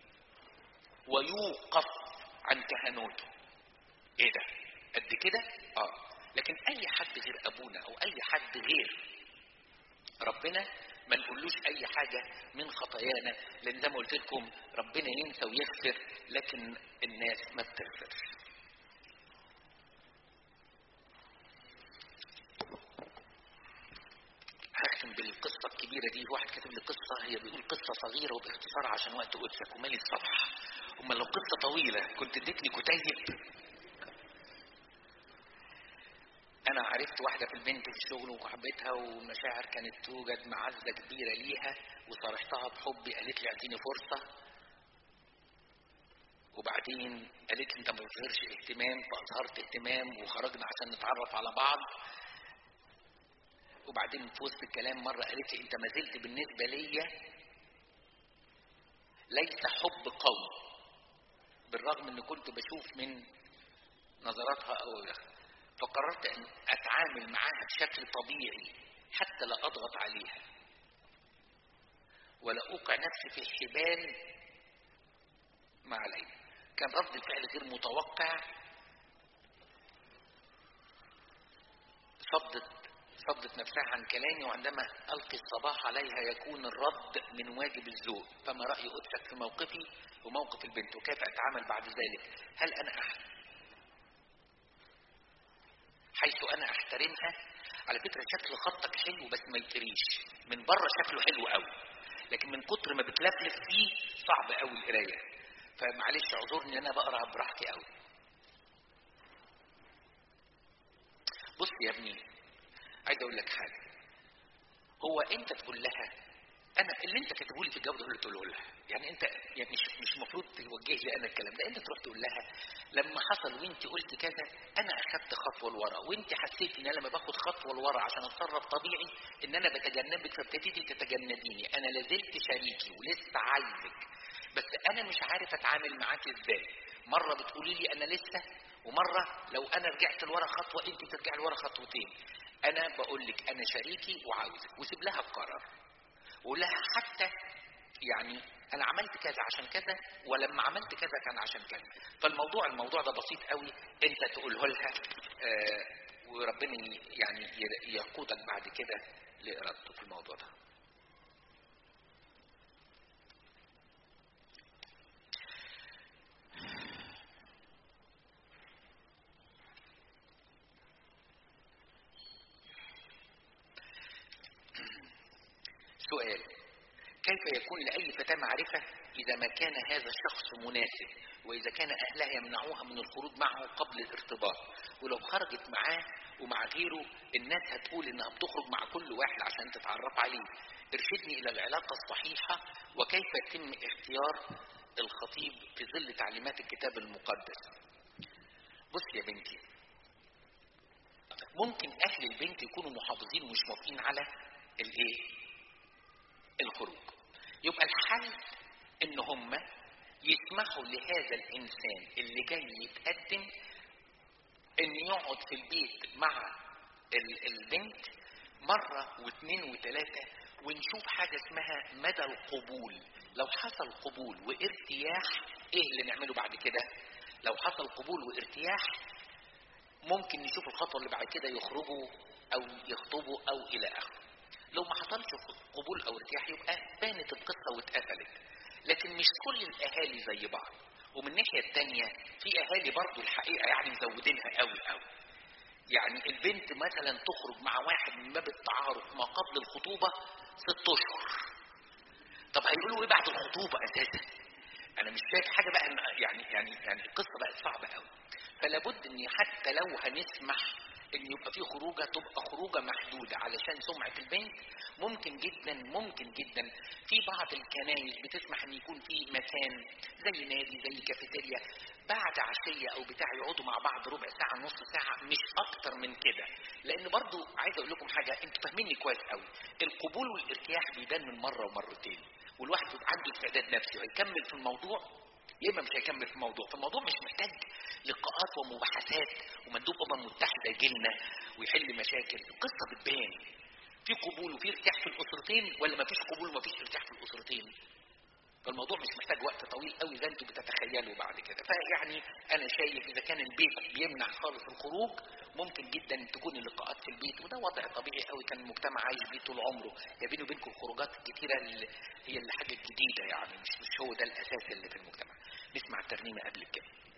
A: ويوقف عن كهنوته ايه ده قد كده اه لكن اي حد غير ابونا او اي حد غير ربنا ما نقولوش اي حاجه من خطايانا لان زي ما قلت لكم ربنا ينسى ويغفر لكن الناس ما بتغفرش هختم بالقصة الكبيرة دي واحد كاتب لي قصة هي بيقول قصة صغيرة وباختصار عشان وقت قدسك ومالي الصفحة أما لو قصة طويلة كنت اديتني كتيب انا عرفت واحده في البنت في الشغل وحبيتها والمشاعر كانت توجد معزه كبيره ليها وصارحتها بحبي قالت لي اعطيني فرصه وبعدين قالت لي انت ما بتظهرش اهتمام فاظهرت اهتمام وخرجنا عشان نتعرف على بعض وبعدين في وسط الكلام مره قالت لي انت ما زلت بالنسبه ليا ليس حب قوي بالرغم ان كنت بشوف من نظراتها او فقررت ان اتعامل معاها بشكل طبيعي حتى لا اضغط عليها ولا اوقع نفسي في حبال ما علي كان رد الفعل غير متوقع صدت صدت نفسها عن كلامي وعندما القي الصباح عليها يكون الرد من واجب الذوق فما راي قدسك في موقفي وموقف البنت وكيف اتعامل بعد ذلك هل انا أحد حيث انا احترمها على فكره شكل خطك حلو بس ما يتريش من بره شكله حلو قوي لكن من كتر ما بتلفلف فيه صعب قوي القرايه فمعلش اعذرني انا بقرا براحتي قوي بص يا ابني عايز اقول لك حاجه هو انت تقول لها انا اللي انت كاتبه لي في الجواب ده اللي تقوله لها يعني انت يعني مش مش المفروض توجه لي انا الكلام ده انت تروح تقول لها لما حصل وانت قلت كذا انا اخدت خطوه لورا وانت حسيت ان انا لما باخد خطوه لورا عشان اتصرف طبيعي ان انا بتجنبك فابتديتي تتجنبيني انا لازلت شريكي ولسه عايزك بس انا مش عارف اتعامل معاك ازاي مره بتقولي لي انا لسه ومره لو انا رجعت لورا خطوه انت ترجعي لورا خطوتين انا بقول لك انا شريكي وعاوزك وسيب لها القرار ولها حتى يعني انا عملت كذا عشان كذا ولما عملت كذا كان عشان كذا فالموضوع الموضوع ده بسيط قوي انت تقوله لها آه وربنا يعني يقودك بعد كده لارادته في الموضوع ده سؤال كيف يكون لأي فتاة معرفة إذا ما كان هذا الشخص مناسب وإذا كان أهلها يمنعوها من الخروج معه قبل الارتباط ولو خرجت معاه ومع غيره الناس هتقول إنها بتخرج مع كل واحد عشان تتعرف عليه ارشدني إلى العلاقة الصحيحة وكيف يتم اختيار الخطيب في ظل تعليمات الكتاب المقدس بص يا بنتي ممكن أهل البنت يكونوا محافظين ومش موافقين على الايه الخروج يبقى الحل ان هم يسمحوا لهذا الانسان اللي جاي يتقدم ان يقعد في البيت مع البنت مرة واثنين وثلاثة ونشوف حاجة اسمها مدى القبول لو حصل قبول وارتياح ايه اللي نعمله بعد كده لو حصل قبول وارتياح ممكن نشوف الخطوة اللي بعد كده يخرجوا او يخطبوا او الى اخره لو ما حصلش قبول او ارتياح يبقى بانت القصة واتقفلت لكن مش كل الاهالي زي بعض ومن الناحية التانية في اهالي برضو الحقيقة يعني مزودينها قوي قوي يعني البنت مثلا تخرج مع واحد من باب التعارف ما قبل الخطوبة ست اشهر طب هيقولوا ايه بعد الخطوبة اساسا انا مش شايف حاجة بقى يعني يعني يعني القصة بقت صعبة قوي فلا بد ان حتى لو هنسمح ان يبقى في خروجه تبقى خروجه محدوده علشان سمعه البنت ممكن جدا ممكن جدا في بعض الكنايس بتسمح ان يكون في مكان زي نادي زي كافيتيريا بعد عشيه او بتاع يقعدوا مع بعض ربع ساعه نص ساعه مش اكتر من كده لان برضو عايز اقول لكم حاجه انتوا فاهميني كويس قوي القبول والارتياح بيبان من مره ومرتين والواحد يبقى عنده استعداد نفسي هيكمل في الموضوع يا اما مش هيكمل في الموضوع فالموضوع مش محتاج لقاءات ومباحثات ومندوب امم متحده يجي لنا ويحل مشاكل القصه بتبان في قبول وفي ارتياح في الاسرتين ولا ما فيش قبول وما فيش ارتياح في الاسرتين فالموضوع مش محتاج وقت طويل قوي زي انتوا بتتخيلوا بعد كده فيعني انا شايف اذا كان البيت بيمنع خالص الخروج ممكن جدا تكون اللقاءات في البيت وده وضع طبيعي قوي كان المجتمع عايش بيه طول عمره يا بيني وبينكم الخروجات الكتيره اللي هي اللي حاجه جديده يعني مش مش هو ده الاساس اللي في المجتمع نسمع الترنيمه قبل كده